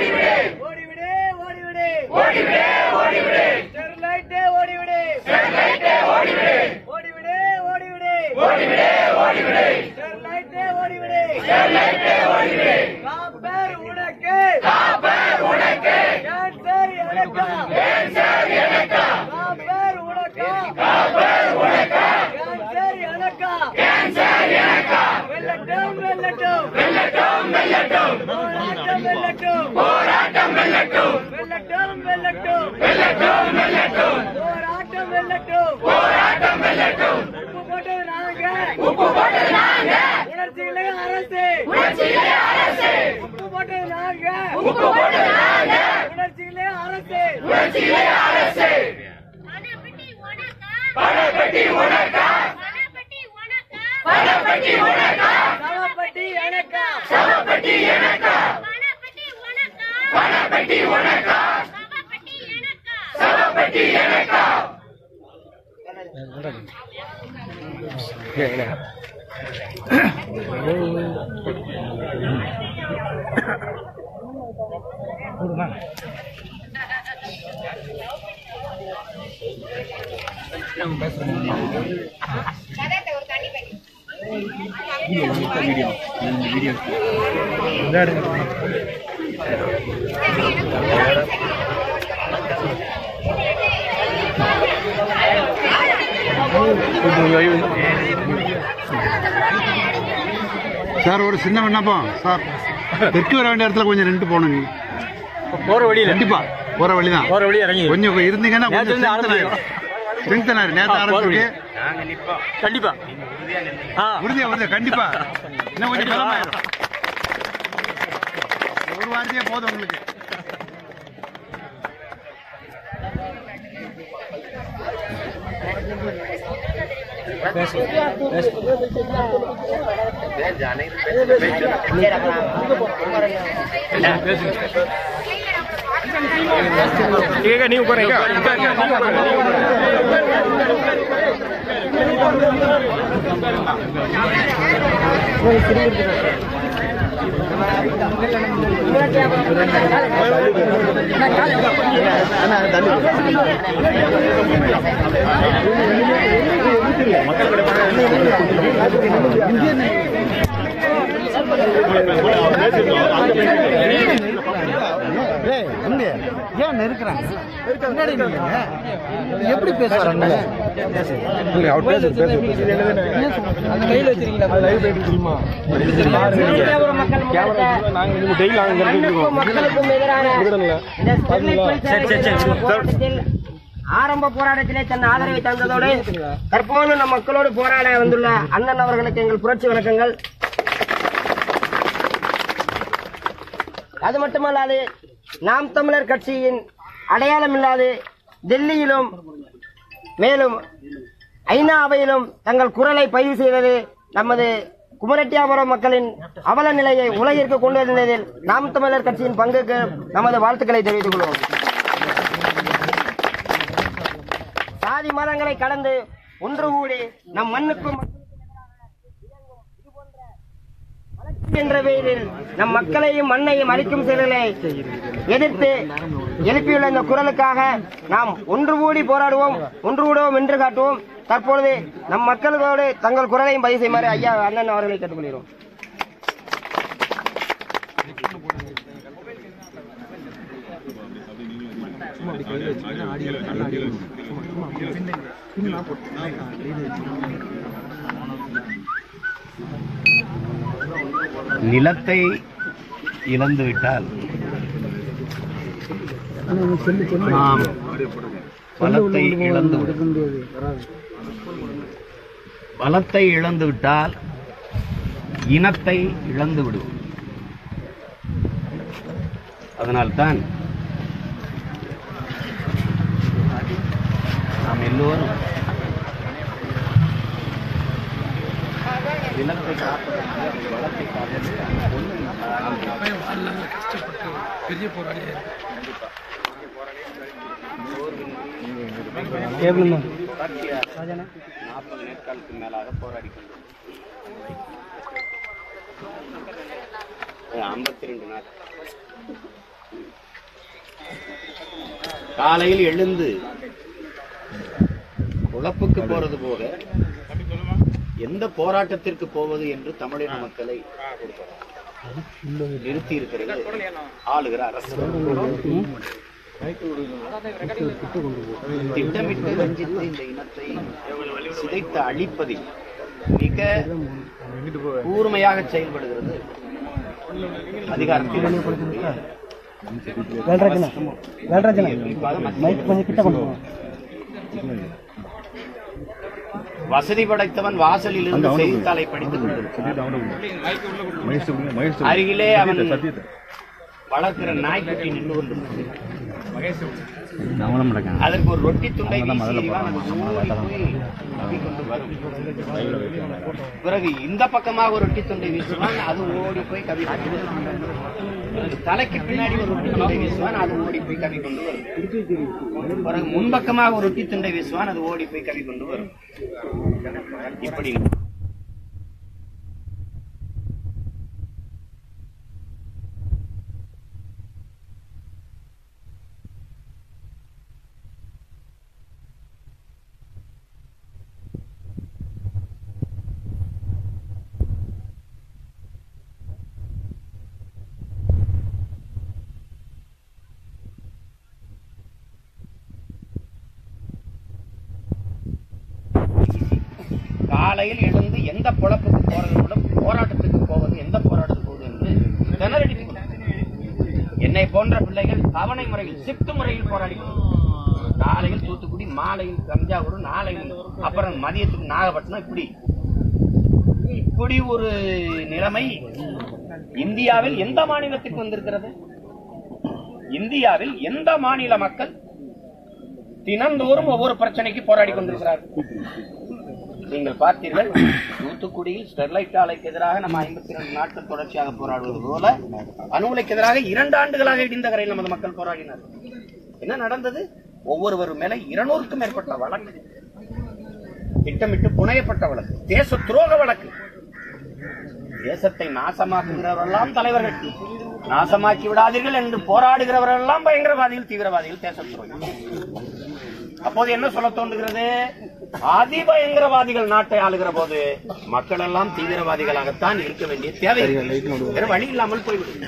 ஸ்டெர்லைட்டே ஓடிவிடு காப்பர் உனக்கு கேன்சர் எனக்கா காப்பர் உனக்கா கேன்சர் எனக்கா வெல்லட்டும் வெல்லட்டும் போராட்டம் வெல்லட்டும் வெல்லட்டும் வெல்லட்டும் போராட்டம் வெல்லட்டும் உப்பு போட்டது நாங்க உப்பு போட்டது நாங்க உணர்ச்சிகளே அரசு உணர்ச்சிகளே அரசு உப்பு போட்டது நாங்க உப்பு போட்டது நாங்க உணர்ச்சிகளே அரசு உணர்ச்சிகளே அரசு பணப்பட்டி உனக்கா பணப்பட்டி உனக்கா பணப்பட்டி உனக்கா சவப்பட்டி எனக்கா சவப்பட்டி உனக்கா பணப்பட்டி உனக்கா பணப்பட்டி உனக்கா சவப்பட்டி எனக்கா சவப்பட்டி எனக்கா ஒரு தண்ணி பாக்கெட் சார் ஒரு சின்ன விண்ணப்பம் சார் தெற்கு வர வேண்டிய இடத்துல கொஞ்சம் நின்று போகணும் நீங்க போற வழியில கண்டிப்பா போற வழிதான் போற வழி இறங்கி கொஞ்சம் இருந்தீங்கன்னா நேத்துல கொஞ்சம் இருந்து ஆரம்பிக்கும். ஸ்ட்ரென்த் ஆயிரும் நேற்று ஆ, போற வழி. ஆரம்பிச்சிருக்கு கண்டிப்பா ஆ உறுதியா உறுதியா கண்டிப்பா இன்னும் கொஞ்சம் பலமாயிரும் ஒரு வாரத்தையே போதும் உங்களுக்கு ठीक है नहीं ऊपर रहेगा ஏன் நெருக்கிறாங்க முன்னாடி நில்லுங்க. எப்படி பேசுறாங்க மக்களுக்கும் எதிரான இந்த ஸ்டெர்லைட் தொழிற்சாலை போராட்டத்தில் ஆரம்ப போராட்டத்திலே தன் ஆதரவை தந்ததோடு தற்போது நம் மக்களோடு போராட வந்துள்ள அண்ணன் அவர்களுக்கு எங்கள் புரட்சி வணக்கங்கள் அது மட்டுமல்லாது நாம் தமிழர் கட்சியின் அடையாளம் இல்லாது டெல்லியிலும் மேலும் ஐநா அவையிலும் தங்கள் குரலை பதிவு செய்தது நமது குமரட்டியாபுரம் மக்களின் அவல நிலையை உலகிற்கு கொண்டு வந்ததில் நாம் தமிழர் கட்சியின் பங்குக்கு நமது வாழ்த்துக்களை தெரிவித்துக் கொள்வோம் சாதி மதங்களை கடந்து ஒன்று கூடி நம் மண்ணுக்கும் என்ற பெயரில் நம் மக்களையும் மண்ணையும் அழிக்கும் செயல்களை எதிர்த்து எழுப்பியுள்ள இந்த குரலுக்காக நாம் ஒன்று கூடி போராடுவோம் ஒன்று கூடுவோம் என்று காட்டுவோம் தற்பொழுது நம் மக்களோடு தங்கள் குரலையும் பதிவு செய்யுமாறு ஐயா அண்ணன் அவர்களை கேட்டுக்கொள்கிறோம் நிலத்தை இழந்துவிட்டால் நாம் பலத்தை இழந்து விடும் பலத்தை இழந்து விட்டால் இனத்தை இழந்து விடுவோம் அதனால்தான் நாம் எல்லோரும் நிலத்தை காப்பதற்கு வளத்தை காப்பதற்கு நாற்பது நாட்களுக்கு மேலாக போராடி ஐம்பத்தி ரெண்டு நாள் காலையில் எழுந்து குழப்புக்கு போறது போக எந்த போராட்டத்திற்கு போவது என்று தமிழின மக்களை நிறுத்தி இருக்கிறது ஆளுகிற அரசு திட்டமிட்டு வஞ்சித்து இந்த இனத்தை சிதைத்து அழிப்பதில் மிக கூர்மையாக செயல்படுகிறது அதிகாரத்தில் இருக்கக்கூடிய குறிப்பாக மத்திய வசதி படைத்தவன் வாசலில் இருந்து செய்தித்தாளை படித்துக் கொண்டிருக்கிறான் அருகிலே அவன் வளர்க்கிற நாய்க்குட்டி நின்று கொண்டிருக்கிறது அதற்கு ஒரு ரொட்டி துண்டை வீசி எறிவான், அது ஓடி போய் கவ்விக்கொண்டு வரும். பிறகு இந்த பக்கமாக ஒரு ரொட்டி துண்டை வீசுவான் அது ஓடி போய் கவி பிறகு தலைக்கு பின்னாடி ஒரு ரொட்டி துண்டை வீசுவான் அது ஓடி போய் கவி கொண்டு வரும் பிறகு முன்பக்கமாக ஒரு ரொட்டி துண்டை வீசுவான் அது ஓடி போய் கவி கொண்டு வரும் இப்படி காலையில் எழுந்து எந்த பொழப்புக்கு போறது கூட போராட்டத்துக்கு போவது எந்த போராட்டத்துக்கு போவது என்று திணறடித்துக் கொண்டிருக்கிறது. என்னை போன்ற பிள்ளைகள் தவணை முறையில் ஷிப்ட் முறையில் போராடி கொண்டிருக்கிறார்கள். காலையில் தூத்துக்குடி மாலையில் தஞ்சாவூர் நாளையில் அப்புறம் மதியத்துக்கு நாகப்பட்டினம் இப்படி இப்படி ஒரு நிலைமை இந்தியாவில் எந்த மாநிலத்துக்கு வந்திருக்கிறது இந்தியாவில் எந்த மாநில மக்கள் தினந்தோறும் ஒவ்வொரு பிரச்சனைக்கு போராடி கொண்டிருக்கிறார்கள் நீங்கள் பார்த்தீர்கள் தூத்துக்குடியில் ஸ்டெர்லைட் ஆலைக்கு எதிராக நம்ம ஐம்பத்தி ரெண்டு நாட்கள் தொடர்ச்சியாக போராடுவது போல அணு உலைக்கு எதிராக இரண்டு ஆண்டுகளாக இடிந்த கரையில் நமது மக்கள் போராடினர் என்ன நடந்தது ஒவ்வொருவரும் மேல இருநூறுக்கும் மேற்பட்ட வழக்கு திட்டமிட்டு புனையப்பட்ட வழக்கு தேச துரோக வழக்கு தேசத்தை நாசமாக்குகிறவரெல்லாம் தலைவர்கள் நாசமாக்கி விடாதீர்கள் என்று போராடுகிறவரெல்லாம் பயங்கரவாதிகள் தீவிரவாதிகள் தேச துரோகிகள் அப்போது என்ன சொல்ல தோன்றுகிறது அதிபயங்கரவாதிகள் நாட்டை ஆளுகிற போது மக்கள் எல்லாம் தீவிரவாதிகளாகத்தான் இருக்க வேண்டிய தேவை இருக்கு. வேற வழி இல்லாமல் போய்விடும்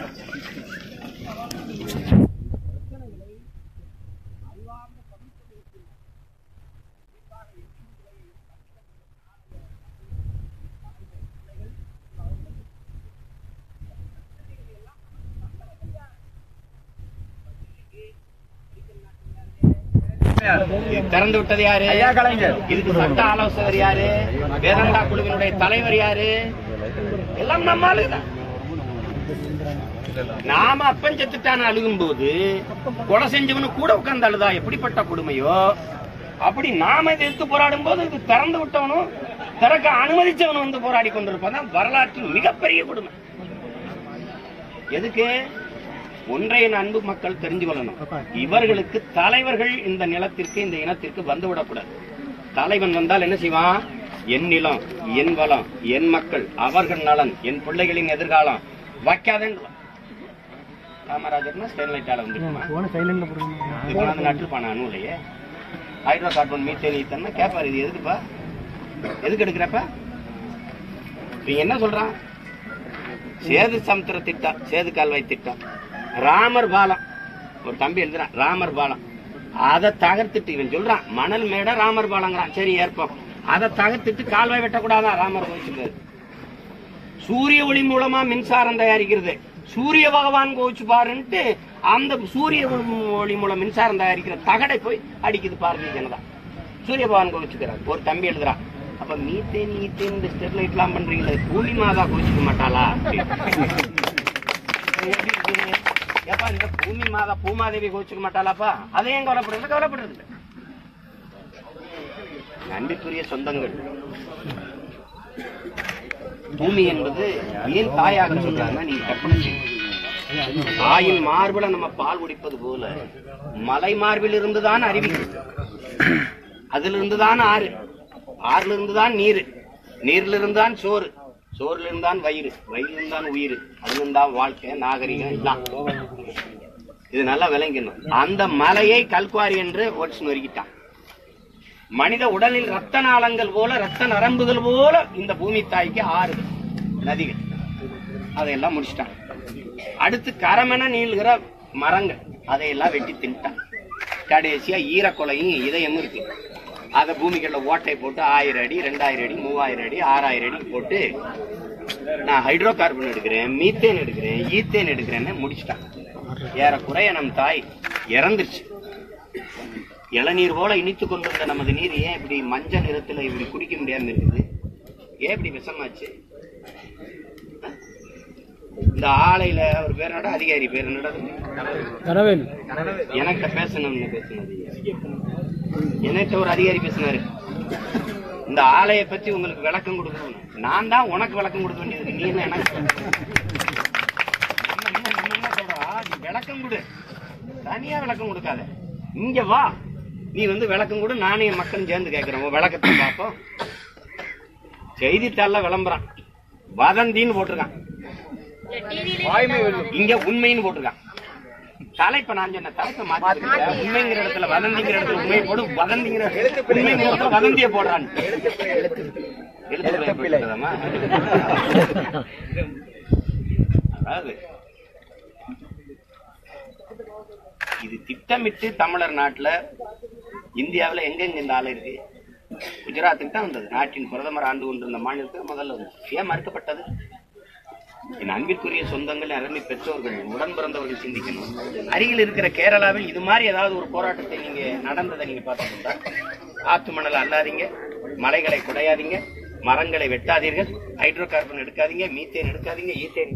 திறந்து விட்டது யாரு இதுக்கு சட்ட ஆலோசகர் யாரு வேதாந்தா குழுவினுடைய தலைவர் யாரு எல்லாம் நம்ம ஆளுதான் நாம அப்பன் செத்துட்டான அழுகும் போது கொலை செஞ்சவனு கூட உட்கார்ந்து அழுதா எப்படிப்பட்ட கொடுமையோ அப்படி நாம இதை எதிர்த்து போராடும் போது இது திறந்து விட்டவனும் திறக்க அனுமதிச்சவனும் வந்து போராடி கொண்டிருப்பதான் வரலாற்றின் மிகப்பெரிய கொடுமை எதுக்கு ஒன்றைய அன்பு மக்கள் தெரிஞ்சு கொள்ளணும் இவர்களுக்கு தலைவர்கள் இந்த நிலத்திற்கு இந்த இனத்திற்கு வந்துவிடக்கூடாது தலைவன் வந்தால் என்ன செய்வான் என் நிலம் என் வளம் என் மக்கள் அவர்கள் நலன் என் பிள்ளைகளின் எதிர்காலம் வைக்காதேன்னு காமராஜர்னா ஸ்டெர்லைட் ஆல வந்துருக்குமா இப்போ வந்து நட்டுருப்பான அணுலையே ஹைட்ரோ கார்பன் மீத்தேன் ஈத்தன்னா கேட்பாரு இது எதுக்குப்பா எதுக்கு எடுக்கிறப்ப நீ என்ன சொல்றான் சேது சமுத்திர திட்டம் சேது கால்வாய் திட்டம் ராமர் பாலம் ஒரு தம்பி எழுதுறான் ராமர் பாலம் அதை தகர்த்துட்டு இவன் சொல்றான் மணல் மேட ராமர் பாலங்கிறான் சரி ஏற்போம் அதை தகர்த்துட்டு கால்வாய் வெட்டக்கூடாதான் ராமர் கோவிச்சுக்காரு சூரிய ஒளி மூலமா மின்சாரம் தயாரிக்கிறது சூரிய பகவான் கோவிச்சு பாருன்ட்டு அந்த சூரிய ஒளி மூலம் மின்சாரம் தயாரிக்கிற தகடை போய் அடிக்குது பாரதிய ஜனதா சூரிய பகவான் கோவிச்சுக்கிறார் ஒரு தம்பி எழுதுறான் அப்ப மீத்தேன் ஈத்தேன் இந்த ஸ்டெர்லைட் எல்லாம் பண்றீங்களே பூமி மாதா கோவிச்சுக்க மாட்டாளா எப்படி இருக்குது? ஏப்பா இந்த பூமி மாதா பூமாதேவி கோவிச்சுக்க மாட்டாளாப்பா அதை ஏன் கவலைப்படுறது கவலைப்படுறது இல்லை. அன்பிற்குரிய சொந்தங்கள் பூமி என்பது ஏன் தாயாக சொல்றாங்கன்னா நீங்க கற்பனை செய்யுங்க. தாயின் மார்பில நம்ம பால் குடிப்பது போல மலை மார்பில் இருந்துதான் அறிவிக்கிறது அதுல இருந்துதான் ஆறு ஆறுல இருந்துதான் நீர் நீர்ல இருந்தான் சோறு சோறுல இருந்தான் வயிறு வயிறுல இருந்தான் உயிர் அதுல இருந்தான் வாழ்க்கை நாகரிகம் எல்லாம் இது நல்லா விளங்கணும் அந்த மலையை கல்குவாரி என்று ஓட்ஸ் நொறுக்கிட்டான் மனித உடலில் ரத்த நாளங்கள் போல ரத்த நரம்புகள் போல இந்த பூமி தாய்க்கு ஆறுது நதிகள் அதையெல்லாம் முடிச்சிட்டான் அடுத்து கரமென நீள்கிற மரங்கள் அதையெல்லாம் வெட்டி தின்ட்டான் கடைசியா ஈரக்கொலையும் இதயமும் இருக்கு அத பூமிக்குள்ள ஓட்டை போட்டு ஆயிரம் அடி ரெண்டாயிரம் அடி மூவாயிரம் அடி ஆறாயிரம் அடி போட்டு நான் ஹைட்ரோ கார்பன் எடுக்கிறேன் மீத்தேன் எடுக்கிறேன் ஈத்தேன் எடுக்கிறேன்னு முடிச்சிட்டான் ஏறக்குறைய நம் தாய் இறந்துருச்சு இளநீர் போல இனித்து கொண்டிருந்த நமது நீர் ஏன் இப்படி மஞ்சள் நிறத்துல இப்படி குடிக்க முடியாம இருக்குது ஏன் இப்படி விஷமாச்சு இந்த ஆலையில ஒரு பேர் என்னடா அதிகாரி பேர் என்னடா கனவேல் எனக்கு பேசணும்னு பேசினது எனக்கு ஒரு அதிகாரி பேசினாரு இந்த ஆலையை பத்தி உங்களுக்கு விளக்கம் கொடுக்கணும் நான் தான் உனக்கு விளக்கம் கொடுக்க வேண்டியது நீ என்ன எனக்கு நம்ம என்ன நம்ம என்ன சொல்றோம் நீ விளக்கம் கொடு தனியா விளக்கம் கொடுக்காத இங்க வா நீ வந்து விளக்கம் கொடு நானே என் மக்களும் சேர்ந்து கேட்கிறோம் உன் விளக்கத்தை பார்ப்போம் செய்தித்தாள்ல விளம்பரம் வதந்தின்னு போட்டிருக்கான் இங்க உண்மைன்னு போட்டிருக்கான் தலைப்ப நான் சொன்ன தலைப்பை மாத்தி உண்மைங்கிற இடத்துல வதந்திங்கிற இடத்துல உண்மையை போடு வதந்திங்கிற உண்மைங்கிற இடத்துல வதந்திய போடுறான் எழுத்து பிழை போட்டுக்கிறதாம்மா? அதாவது இது திட்டமிட்டு தமிழர் நாட்டுல இந்தியாவுல எங்கெங்க இந்த ஆலை இருக்கு குஜராத்துக்கு தான் வந்தது நாட்டின் பிரதமர் ஆண்டு கொண்டிருந்த மாநிலத்துக்கு முதல்ல வந்தது ஏன் மறுக்கப்பட்டது என் அன்பிற்குரிய சொந்தங்கள் அருமை பெற்றோர்கள் உடன் பிறந்தவர்கள் சிந்திக்கணும் அருகில் இருக்கிற கேரளாவில் இது மாதிரி ஏதாவது ஒரு போராட்டத்தை நீங்க நடந்ததை நீங்க பார்த்துருந்தா ஆத்து மணல் அல்லாதீங்க மலைகளை குடையாதீங்க மரங்களை வெட்டாதீர்கள் ஹைட்ரோ கார்பன் எடுக்காதீங்க மீத்தேன் எடுக்காதீங்க ஈத்தேன்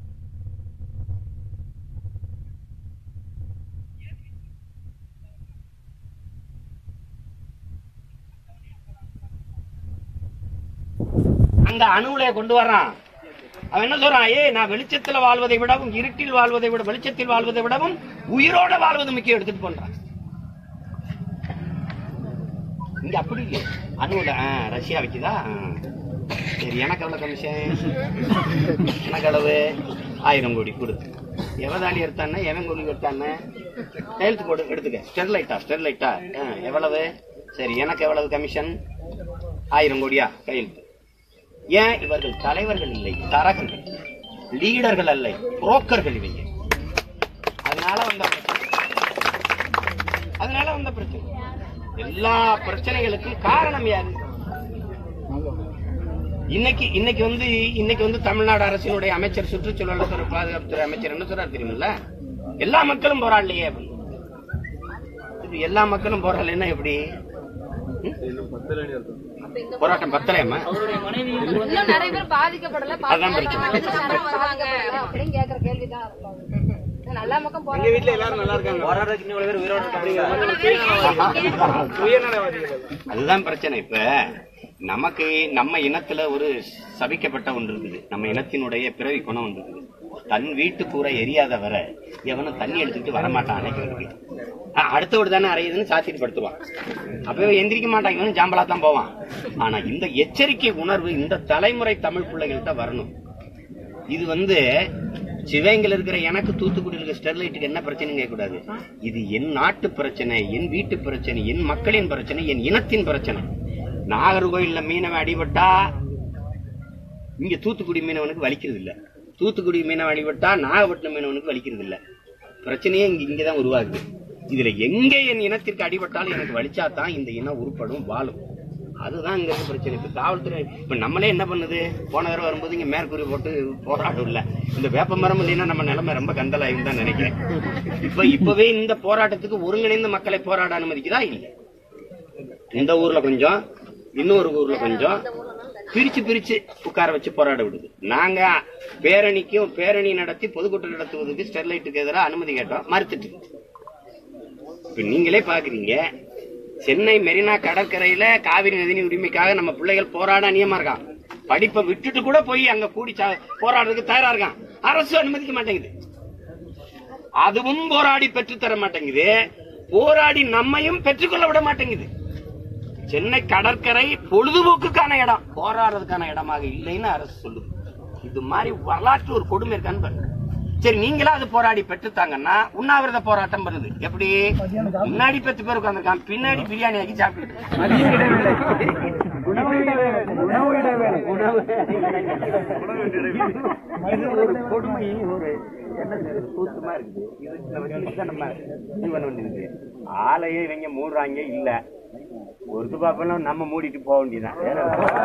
அங்க அணுவுலைய கொண்டு வர்றான் அவன் என்ன சொல்றான் ஏய் நான் வெளிச்சத்துல வாழ்வதை விடவும் இருட்டில் வாழ்வதை விட வெளிச்சத்தில் வாழ்வதை விடவும் உயிரோட வாழ்வது முக்கியம் எடுத்துட்டு போன்றான் இங்க அப்படி இல்லை அணுவுல ஆ, ரஷ்யா வைக்குதா ஆ. சரி எனக்கு எவ்வளவு கமிஷன் எனக்கு அளவு ஆயிரம் கோடி கொடு எவதாலி எடுத்தானே எவன் கோடி எடுத்தானே கையெழுத்து போடு எடுத்துக்க ஸ்டெர்லைட்டா ஸ்டெர்லைட்டா ஆ, எவ்வளவு சரி எனக்கு எவ்வளவு கமிஷன் ஆயிரம் கோடியா கையெழுத்து ஏன் இவர்கள் தலைவர்கள் இல்லை தரகர்கள் லீடர்கள் அல்ல புரோக்கர்கள் இவங்க அதனால வந்த பிரச்சனை அதனால வந்த பிரச்சனை எல்லா பிரச்சனைகளுக்கும் காரணம் யாரு இன்னைக்கு இன்னைக்கு வந்து இன்னைக்கு வந்து தமிழ்நாடு அரசினுடைய அமைச்சர் சுற்றுச்சூழல் துறை பாதுகாப்புத்துறை அமைச்சர் என்ன சொல்றாரு தெரியுமில்ல எல்லா மக்களும் போராடலையே அப்படின்னு. இது எல்லா மக்களும் போராடலைன்னா எப்படி ம்? போராட்டம் பத்தலையம்மா இன்னும் நிறைய பேர் பாதிக்கப்படல அதான் பிரச்சனை. பாதிக்கப்படல அப்படின்னு கேக்குற கேள்விதான் இருக்கும் நல்லா பக்கம் போறாங்க வீட்டுல எல்லாரும் நல்லா இருக்காங்க அதுதான் பிரச்சனை இப்ப நமக்கு நம்ம இனத்துல ஒரு சபிக்கப்பட்ட ஒன்று இருக்குது நம்ம இனத்தினுடைய பிறவி குணம் ஒன்று இருக்குது தன் வீட்டு கூரை எரியாத வர எவனும் தண்ணி எடுத்துக்கிட்டு வரமாட்டான் அணைக்கிறதுக்கு ஆ, அடுத்த வீடு தானே அறையுதுன்னு சாத்திட்டு படுத்துவான் அப்பவே எந்திரிக்க மாட்டான் இவனும் ஜாம்பலா தான் போவான் ஆனா இந்த எச்சரிக்கை உணர்வு இந்த தலைமுறை தமிழ் பிள்ளைகள்கிட்ட வரணும் இது வந்து சிவகங்கையில் இருக்கிற எனக்கு தூத்துக்குடியில் இருக்கிற ஸ்டெர்லைட்டுக்கு என்ன பிரச்சனைன்னு கேட்கக்கூடாது இது என் நாட்டு பிரச்சனை என் வீட்டு பிரச்சனை என் மக்களின் பிரச்சனை என் இனத்தின் பிரச்சனை நாகர்கோயில்ல மீனவன் அடிபட்டா இங்க தூத்துக்குடி மீனவனுக்கு வலிக்கிறது இல்ல தூத்துக்குடி மீனவன் அடிபட்டா நாகப்பட்டினம் மீனவனுக்கு வலிக்கிறது இல்ல பிரச்சனையே இங்க இங்கதான் உருவாகுது இதுல எங்க என் இனத்திற்கு அடிபட்டாலும் எனக்கு வலிச்சா தான் இந்த இனம் உருப்படும் வாழும் அதுதான் இங்க இருக்க பிரச்சனை இப்ப காவல்துறை இப்ப நம்மளே என்ன பண்ணுது போன தடவை வரும்போது இங்க மேற்கூறி போட்டு போராடும் இல்ல இந்த வேப்ப மரம் இல்லைன்னா நம்ம நிலைமை ரொம்ப கந்தலாயும் தான் நினைக்கிறேன் இப்ப இப்பவே இந்த போராட்டத்துக்கு ஒருங்கிணைந்த மக்களை போராட அனுமதிக்குதா இல்ல இந்த ஊர்ல கொஞ்சம் இன்னொரு ஊர்ல கொஞ்சம் பிரிச்சு பிரிச்சு உட்கார வச்சு போராட விடுது நாங்க பேரணிக்கும் பேரணி நடத்தி பொதுக்கூட்டம் நடத்துவதற்கு ஸ்டெர்லைட்டுக்கு எதிராக அனுமதி கேட்டோம் மறுத்துட்டு இப்ப நீங்களே பாக்குறீங்க சென்னை மெரினா கடற்கரையில காவிரி நதிநீர் உரிமைக்காக நம்ம பிள்ளைகள் போராட அநியமா இருக்கான் படிப்பை விட்டுட்டு கூட போய் அங்க கூடி சா- போராடுறதுக்கு தயாரா இருக்கான் அரசு அனுமதிக்க மாட்டேங்குது அதுவும் போராடி பெற்றுத் தர மாட்டேங்குது போராடி நம்மையும் பெற்றுக்கொள்ள விட மாட்டேங்குது சென்னை கடற்கரை பொழுதுபோக்குக்கான இடம் போராடுறதுக்கான இடமாக இல்லைன்னு அரசு சொல்லுது இது மாதிரி வரலாற்று ஒரு கொடுமை இருக்கான்னு பாருங்க சரி நீங்களா அது போராடி பெற்றுத்தாங்கன்னா உண்ணாவிரத போராட்டம் பண்ணுது எப்படி முன்னாடி பத்து பேர் உட்காந்துருக்கான் பின்னாடி பிரியாணி ஆக்கி சாப்பிட்டு மதிய இடைவேளை உணவு இடைவேளை உணவு இடைவேளை இது ஒரு கொடுமை ஒரு என்ன சொல்றது, கூத்துமா இருக்குது இது இந்த வக்கீலுக்கு தான் நம்ம இது பண்ண வேண்டியது ஆலையே இவங்க மூடுறாங்க இல்ல ஒரு பாப்பெல்லாம் நம்ம மூடிட்டு போக வேண்டியதுதான் வேற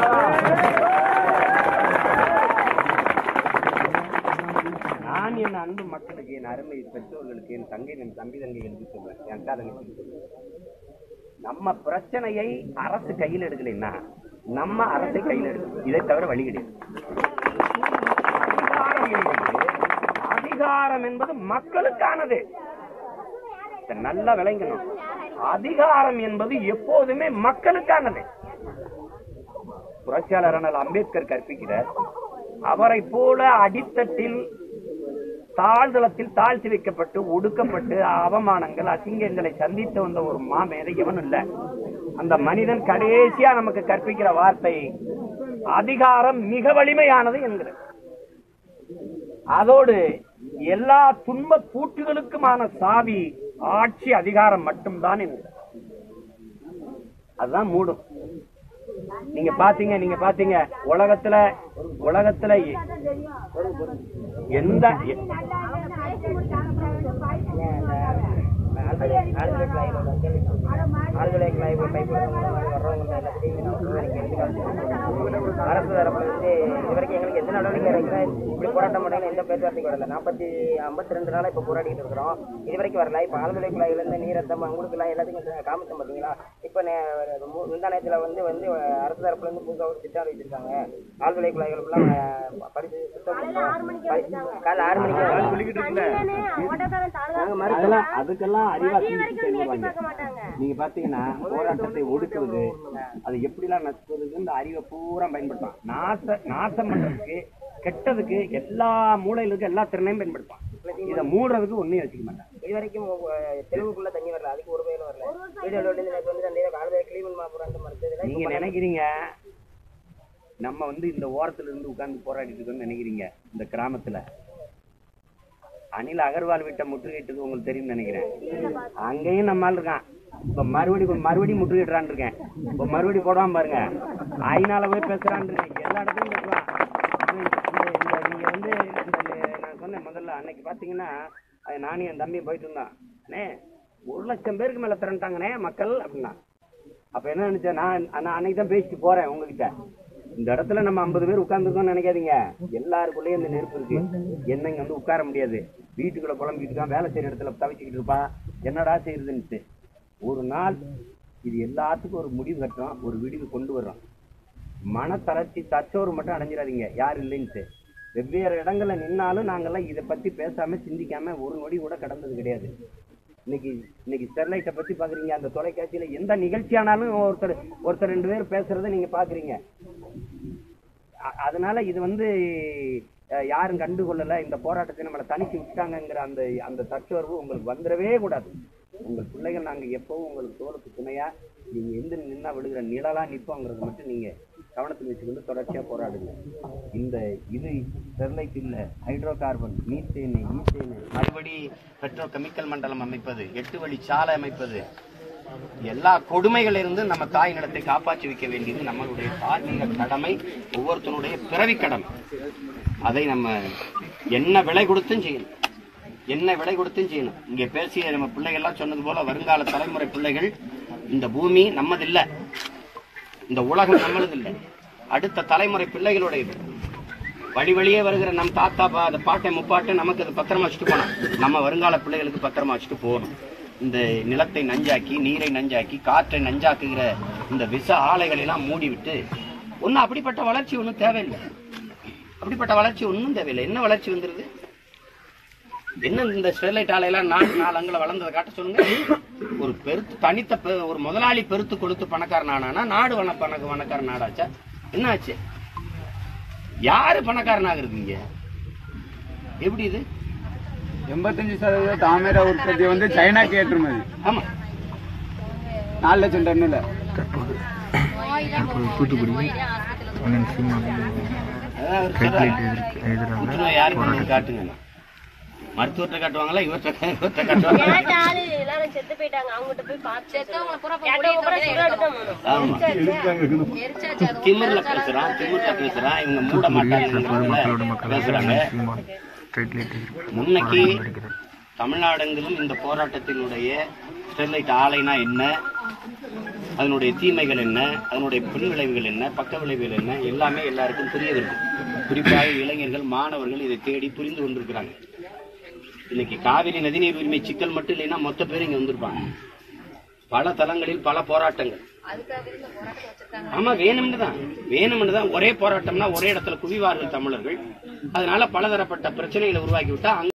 நான் என் அன்பு மக்களுக்கு என் அருமை பெற்றோர்களுக்கு என் தங்கை என் தம்பி தங்கைகளுக்கு சொல்லுவேன் என் அக்கா தங்கச்சிக்கு சொல்லுவேன் நம்ம பிரச்சனையை அரசு கையில் எடுக்கலைன்னா நம்ம அரசை கையில் எடுக்கணும் இதை தவிர வழி கிடையாது அதிகாரம் என்பது அதிகாரம் என்பது மக்களுக்கானது இதை நல்லா விளங்கணும் அதிகாரம் என்பது எப்போதுமே மக்களுக்கானது புரட்சியாளர் அண்ணல் அம்பேத்கர் கற்பிக்கிறார் அவரை போல அடித்தட்டில் தாழ்தளத்தில் தாழ்த்தி வைக்கப்பட்டு ஒடுக்கப்பட்டு அவமானங்கள் அசிங்கங்களை சந்தித்து வந்த ஒரு மாமேதை இவன் இல்ல அந்த மனிதன் கடைசியா நமக்கு கற்பிக்கிற வார்த்தை அதிகாரம் மிக வலிமையானது என்கிறது அதோடு எல்லா துன்ப பூட்டுகளுக்குமான சாவி ஆட்சி அதிகாரம் மட்டும்தான் என்கிறார் அதுதான் மூடும் நீங்க பாத்தீங்க நீங்க பாத்தீங்க உலகத்துல உலகத்துல எ- எந்த எ- அரசு தரப்புல இருந்து இது வரைக்கும் எங்களுக்கு எந்த நடவடிக்கை எடுக்கல இப்படி போராட்டம் பண்ணல எந்த பேச்சுவார்த்தைக்கு வரல நாற்பத்தி ஐம்பத்தி ரெண்டு நாளா இப்ப போராடிட்டு இருக்கிறோம் இது வரைக்கும் வரல இப்ப ஆழ்துளை குழாயில இருந்து நீரத்தம் உங்களுக்கு எல்லாம் எல்லாத்துக்கும் காமிச்சோம் பாத்தீங்களா இப்ப நே- மு- முந்தா நேரத்துல வந்து வந்து அரசு தரப்புல இருந்து புதுசா ஒரு திட்டம் அறிவிச்சிருக்காங்க ஆழ்துளை குழாய்கள் எல்லாம் அஹ், பரிசு சுத்தம் பரி- காலைல ஆறு மணிக்கு சொல்லிக்கிட்டு இருக்குல்ல நாங்க மறு அதெல்லாம் அதுக்கெல்லாம் அறிவா சிந்திச்சு செயல்படுவாங்க நீங்க பாத்தீங்கன்னா போராட்டத்தை ஒடுக்குவது அது எப்படிலாம் நசுக்குறது இந்த அறிவை பூரா பயன்படுத்துவான் நாச நாசம் பண்றதுக்கு கெட்டதுக்கு எல்லா மூலையில இருக்க எல்லா திறனையும் பயன்படுத்துவான் இதை மூடுறதுக்கு ஒன்னையும் வச்சுக்க மாட்டான் இது வரைக்கும் அஹ், தெருவுக்குள்ள தண்ணி வரல அதுக்கு ஒரு பயிலும் வரல வீடியோல வந்து நேத்து வந்து அந்த காலத்துல கிளீன் மாப்புறம் மறுத்ததுல நீங்க நினைக்கிறீங்க நம்ம வந்து இந்த ஓரத்துல இருந்து உட்கார்ந்து போராடிட்டு இருக்கோம்னு நினைக்கிறீங்க இந்த கிராமத்துல அனில் அகர்வால் விட்ட முற்றுகையிட்டது உங்களுக்கு தெரியும்னு நினைக்கிறேன் அங்கேயும் நம்ம ஆள் இருக்கான் இப்ப மறுபடி இப்ப மறுபடியும் முற்றுகையிடுறான் இருக்கேன் இப்ப மறுபடி போடாம பாருங்க ஐநால போய் பேசுறான் இருக்கேன் எல்லா இடத்துலயும் பேசுவான் இந்த- இந்த- இந்த- நீங்க வந்து இந்த நான் சொன்னேன் முதல்ல அன்னைக்கு பாத்தீங்கன்னா அது நானும் என் தம்பி போயிட்டு இருந்தான் அண்ணே ஒரு லட்சம் பேருக்கு மேல திரண்டாங்கண்ணே மக்கள் அப்படின்னா அப்ப என்ன நினைச்சேன் நான் நான் அன்னைக்கு தான் பேசிட்டு போறேன் உங்ககிட்ட இந்த இடத்துல நம்ம ஐம்பது பேர் உட்கார்ந்துருக்கோம்னு நினைக்காதீங்க எல்லாருக்குள்ளேயும் இந்த நெருப்பு இருக்கு என்ன இங்க வந்து உட்கார முடியாது வீட்டுக்குள்ள புலம்பிட்டு இருக்கான் வேலை செய்யற இடத்துல தவிச்சுக்கிட்டு இருப்பான் என்னடா செய்யறதுன்னுட்டு ஒரு நாள் இது எல்லாத்துக்கும் ஒரு முடிவு கட்டுறோம் ஒரு விடிவு கொண்டு வர்றோம் மனத்தளர்ச்சி தச்சோறு மட்டும் அடைஞ்சிடாதீங்க யார் இல்லைன்ட்டு வெவ்வேறு இடங்கள்ல நின்னாலும் நாங்கெல்லாம் இதை பத்தி பேசாம சிந்திக்காம ஒரு நொடி கூட கடந்தது கிடையாது இன்னைக்கு இன்னைக்கு ஸ்டெர்லைட்டை பத்தி பாக்குறீங்க அந்த தொலைக்காட்சியில எந்த நிகழ்ச்சியானாலும் ஒருத்தர் ஒருத்தர் ரெண்டு பேர் பேசுறத நீங்க பாக்குறீங்க அ- அதனால இது வந்து அஹ், யாரும் கண்டுகொள்ளல இந்த போராட்டத்தை நம்மளை தனிச்சு விட்டாங்கங்கிற அந்த அந்த தற்சோர்வு உங்களுக்கு வந்துடவே கூடாது உங்கள் பிள்ளைகள் நாங்க எப்பவும் உங்களுக்கு தோளுக்கு துணையா நீங்க எந்த நின்னா விழுகிற நிழலா நிப்போங்கிறத மட்டும் நீங்க கவனத்தில் வச்சுக்கொண்டு தொடர்ச்சியா போராடுங்க இந்த இது ஸ்டெர்லைட் இல்ல ஹைட்ரோ கார்பன் மீத்தேன் ஈத்தேன் மறுபடி பெட்ரோ கெமிக்கல் மண்டலம் அமைப்பது எட்டு வழி சாலை அமைப்பது எல்லா கொடுமைகளில் இருந்து நம்ம தாய் நிலத்தை காப்பாற்றி வைக்க வேண்டியது நம்மளுடைய தார்மீக கடமை ஒவ்வொருத்தனுடைய பிறவி கடமை அதை நம்ம என்ன விலை கொடுத்தும் செய்யணும் என்ன விலை கொடுத்தும் செய்யணும் இங்க பேசிய நம்ம பிள்ளைகள் எல்லாம் சொன்னது போல வருங்கால தலைமுறை பிள்ளைகள் இந்த பூமி நம்மதில்ல இந்த உலகம் நம்மளது இல்லை அடுத்த தலைமுறை பிள்ளைகளுடையது வழி வழியே வருகிற நம் தாத்தா பா அந்த பாட்டை முப்பாட்டை நமக்கு அது பத்திரமா வச்சுட்டு போனோம் நம்ம வருங்கால பிள்ளைகளுக்கு பத்திரமா வச்சுட்டு போகணும் இந்த நிலத்தை நஞ்சாக்கி நீரை நஞ்சாக்கி காற்றை நஞ்சாக்குகிற இந்த விஷ ஆலைகளை எல்லாம் மூடிவிட்டு ஒன்னும் அப்படிப்பட்ட வளர்ச்சி ஒன்றும் தேவையில்லை அப்படிப்பட்ட வளர்ச்சி ஒன்றும் தேவையில்லை என்ன வளர்ச்சி வந்துருது என்ன இந்த ஸ்டெர்லைட் ஆலையெல்லாம் நாலு நாலு அங்குல வளர்ந்ததை காட்ட சொல்லுங்க ஒரு பெருத்து தனித்த பெ- ஒரு முதலாளி பெருத்து கொடுத்து பணக்காரன் ஆனானா நாடு வன பணக்க பணக்காரன் நாடாச்சா என்ன ஆச்சு யாரு பணக்காரன் ஆகுறது இங்க எப்படி இது எண்பத்தஞ்சு சதவீத தாமிர உற்பத்தி வந்து சைனாக்கு ஏற்றுமதி ஆமா நாலு லட்சம் டன்னுல அதான் அவர் சொல்றாரு. புற்றுநோய் யாருக்கு வந்து காட்டுங்க மருத்துவத்தை காட்டுவாங்களா இவர்கிட்ட இவர்கிட்ட காட்டுவாங்க கேட்ட ஆளு எல்லாரும் செத்து போயிட்டாங்க அவங்ககிட்ட போய் பார்த்து செத்தவங்களை பூரா போய் கேட்டவங்க பூரா முடிவு சுடாட்டு தான் போகணும். ஆமா எரிச்சாச்சு அது திமிர்ல பேசுறான் திமிர்ல பேசுறான் இவங்க மூட மாட்டாங்க பேசுறாங்க முன்னைக்கு தமிழ்நாடெங்கிலும் இந்த போராட்டத்தினுடைய ஸ்டெர்லைட் ஆலைனா என்ன அதனுடைய தீமைகள் என்ன அதனுடைய பின் விளைவுகள் என்ன பக்க விளைவுகள் என்ன எல்லாமே எல்லாருக்கும் புரிய வருது குறிப்பாக இளைஞர்கள் மாணவர்கள் இதை தேடி புரிந்து கொண்டிருக்கிறாங்க இன்னைக்கு காவிரி நதிநீர் உரிமை சிக்கல் மட்டும் இல்லைன்னா மொத்த பேர் இங்க வந்திருப்பாங்க பல தளங்களில் பல போராட்டங்கள் அதுக்காக இந்த போராட்டம் வச்சிருக்காங்க ஆமா வேணும்னு தான் வேணும்னு தான் ஒரே போராட்டம்னா ஒரே இடத்துல குவிவார்கள் தமிழர்கள் அதனால பலதரப்பட்ட பிரச்சனைகளை உருவாக்கி விட்டா அங்க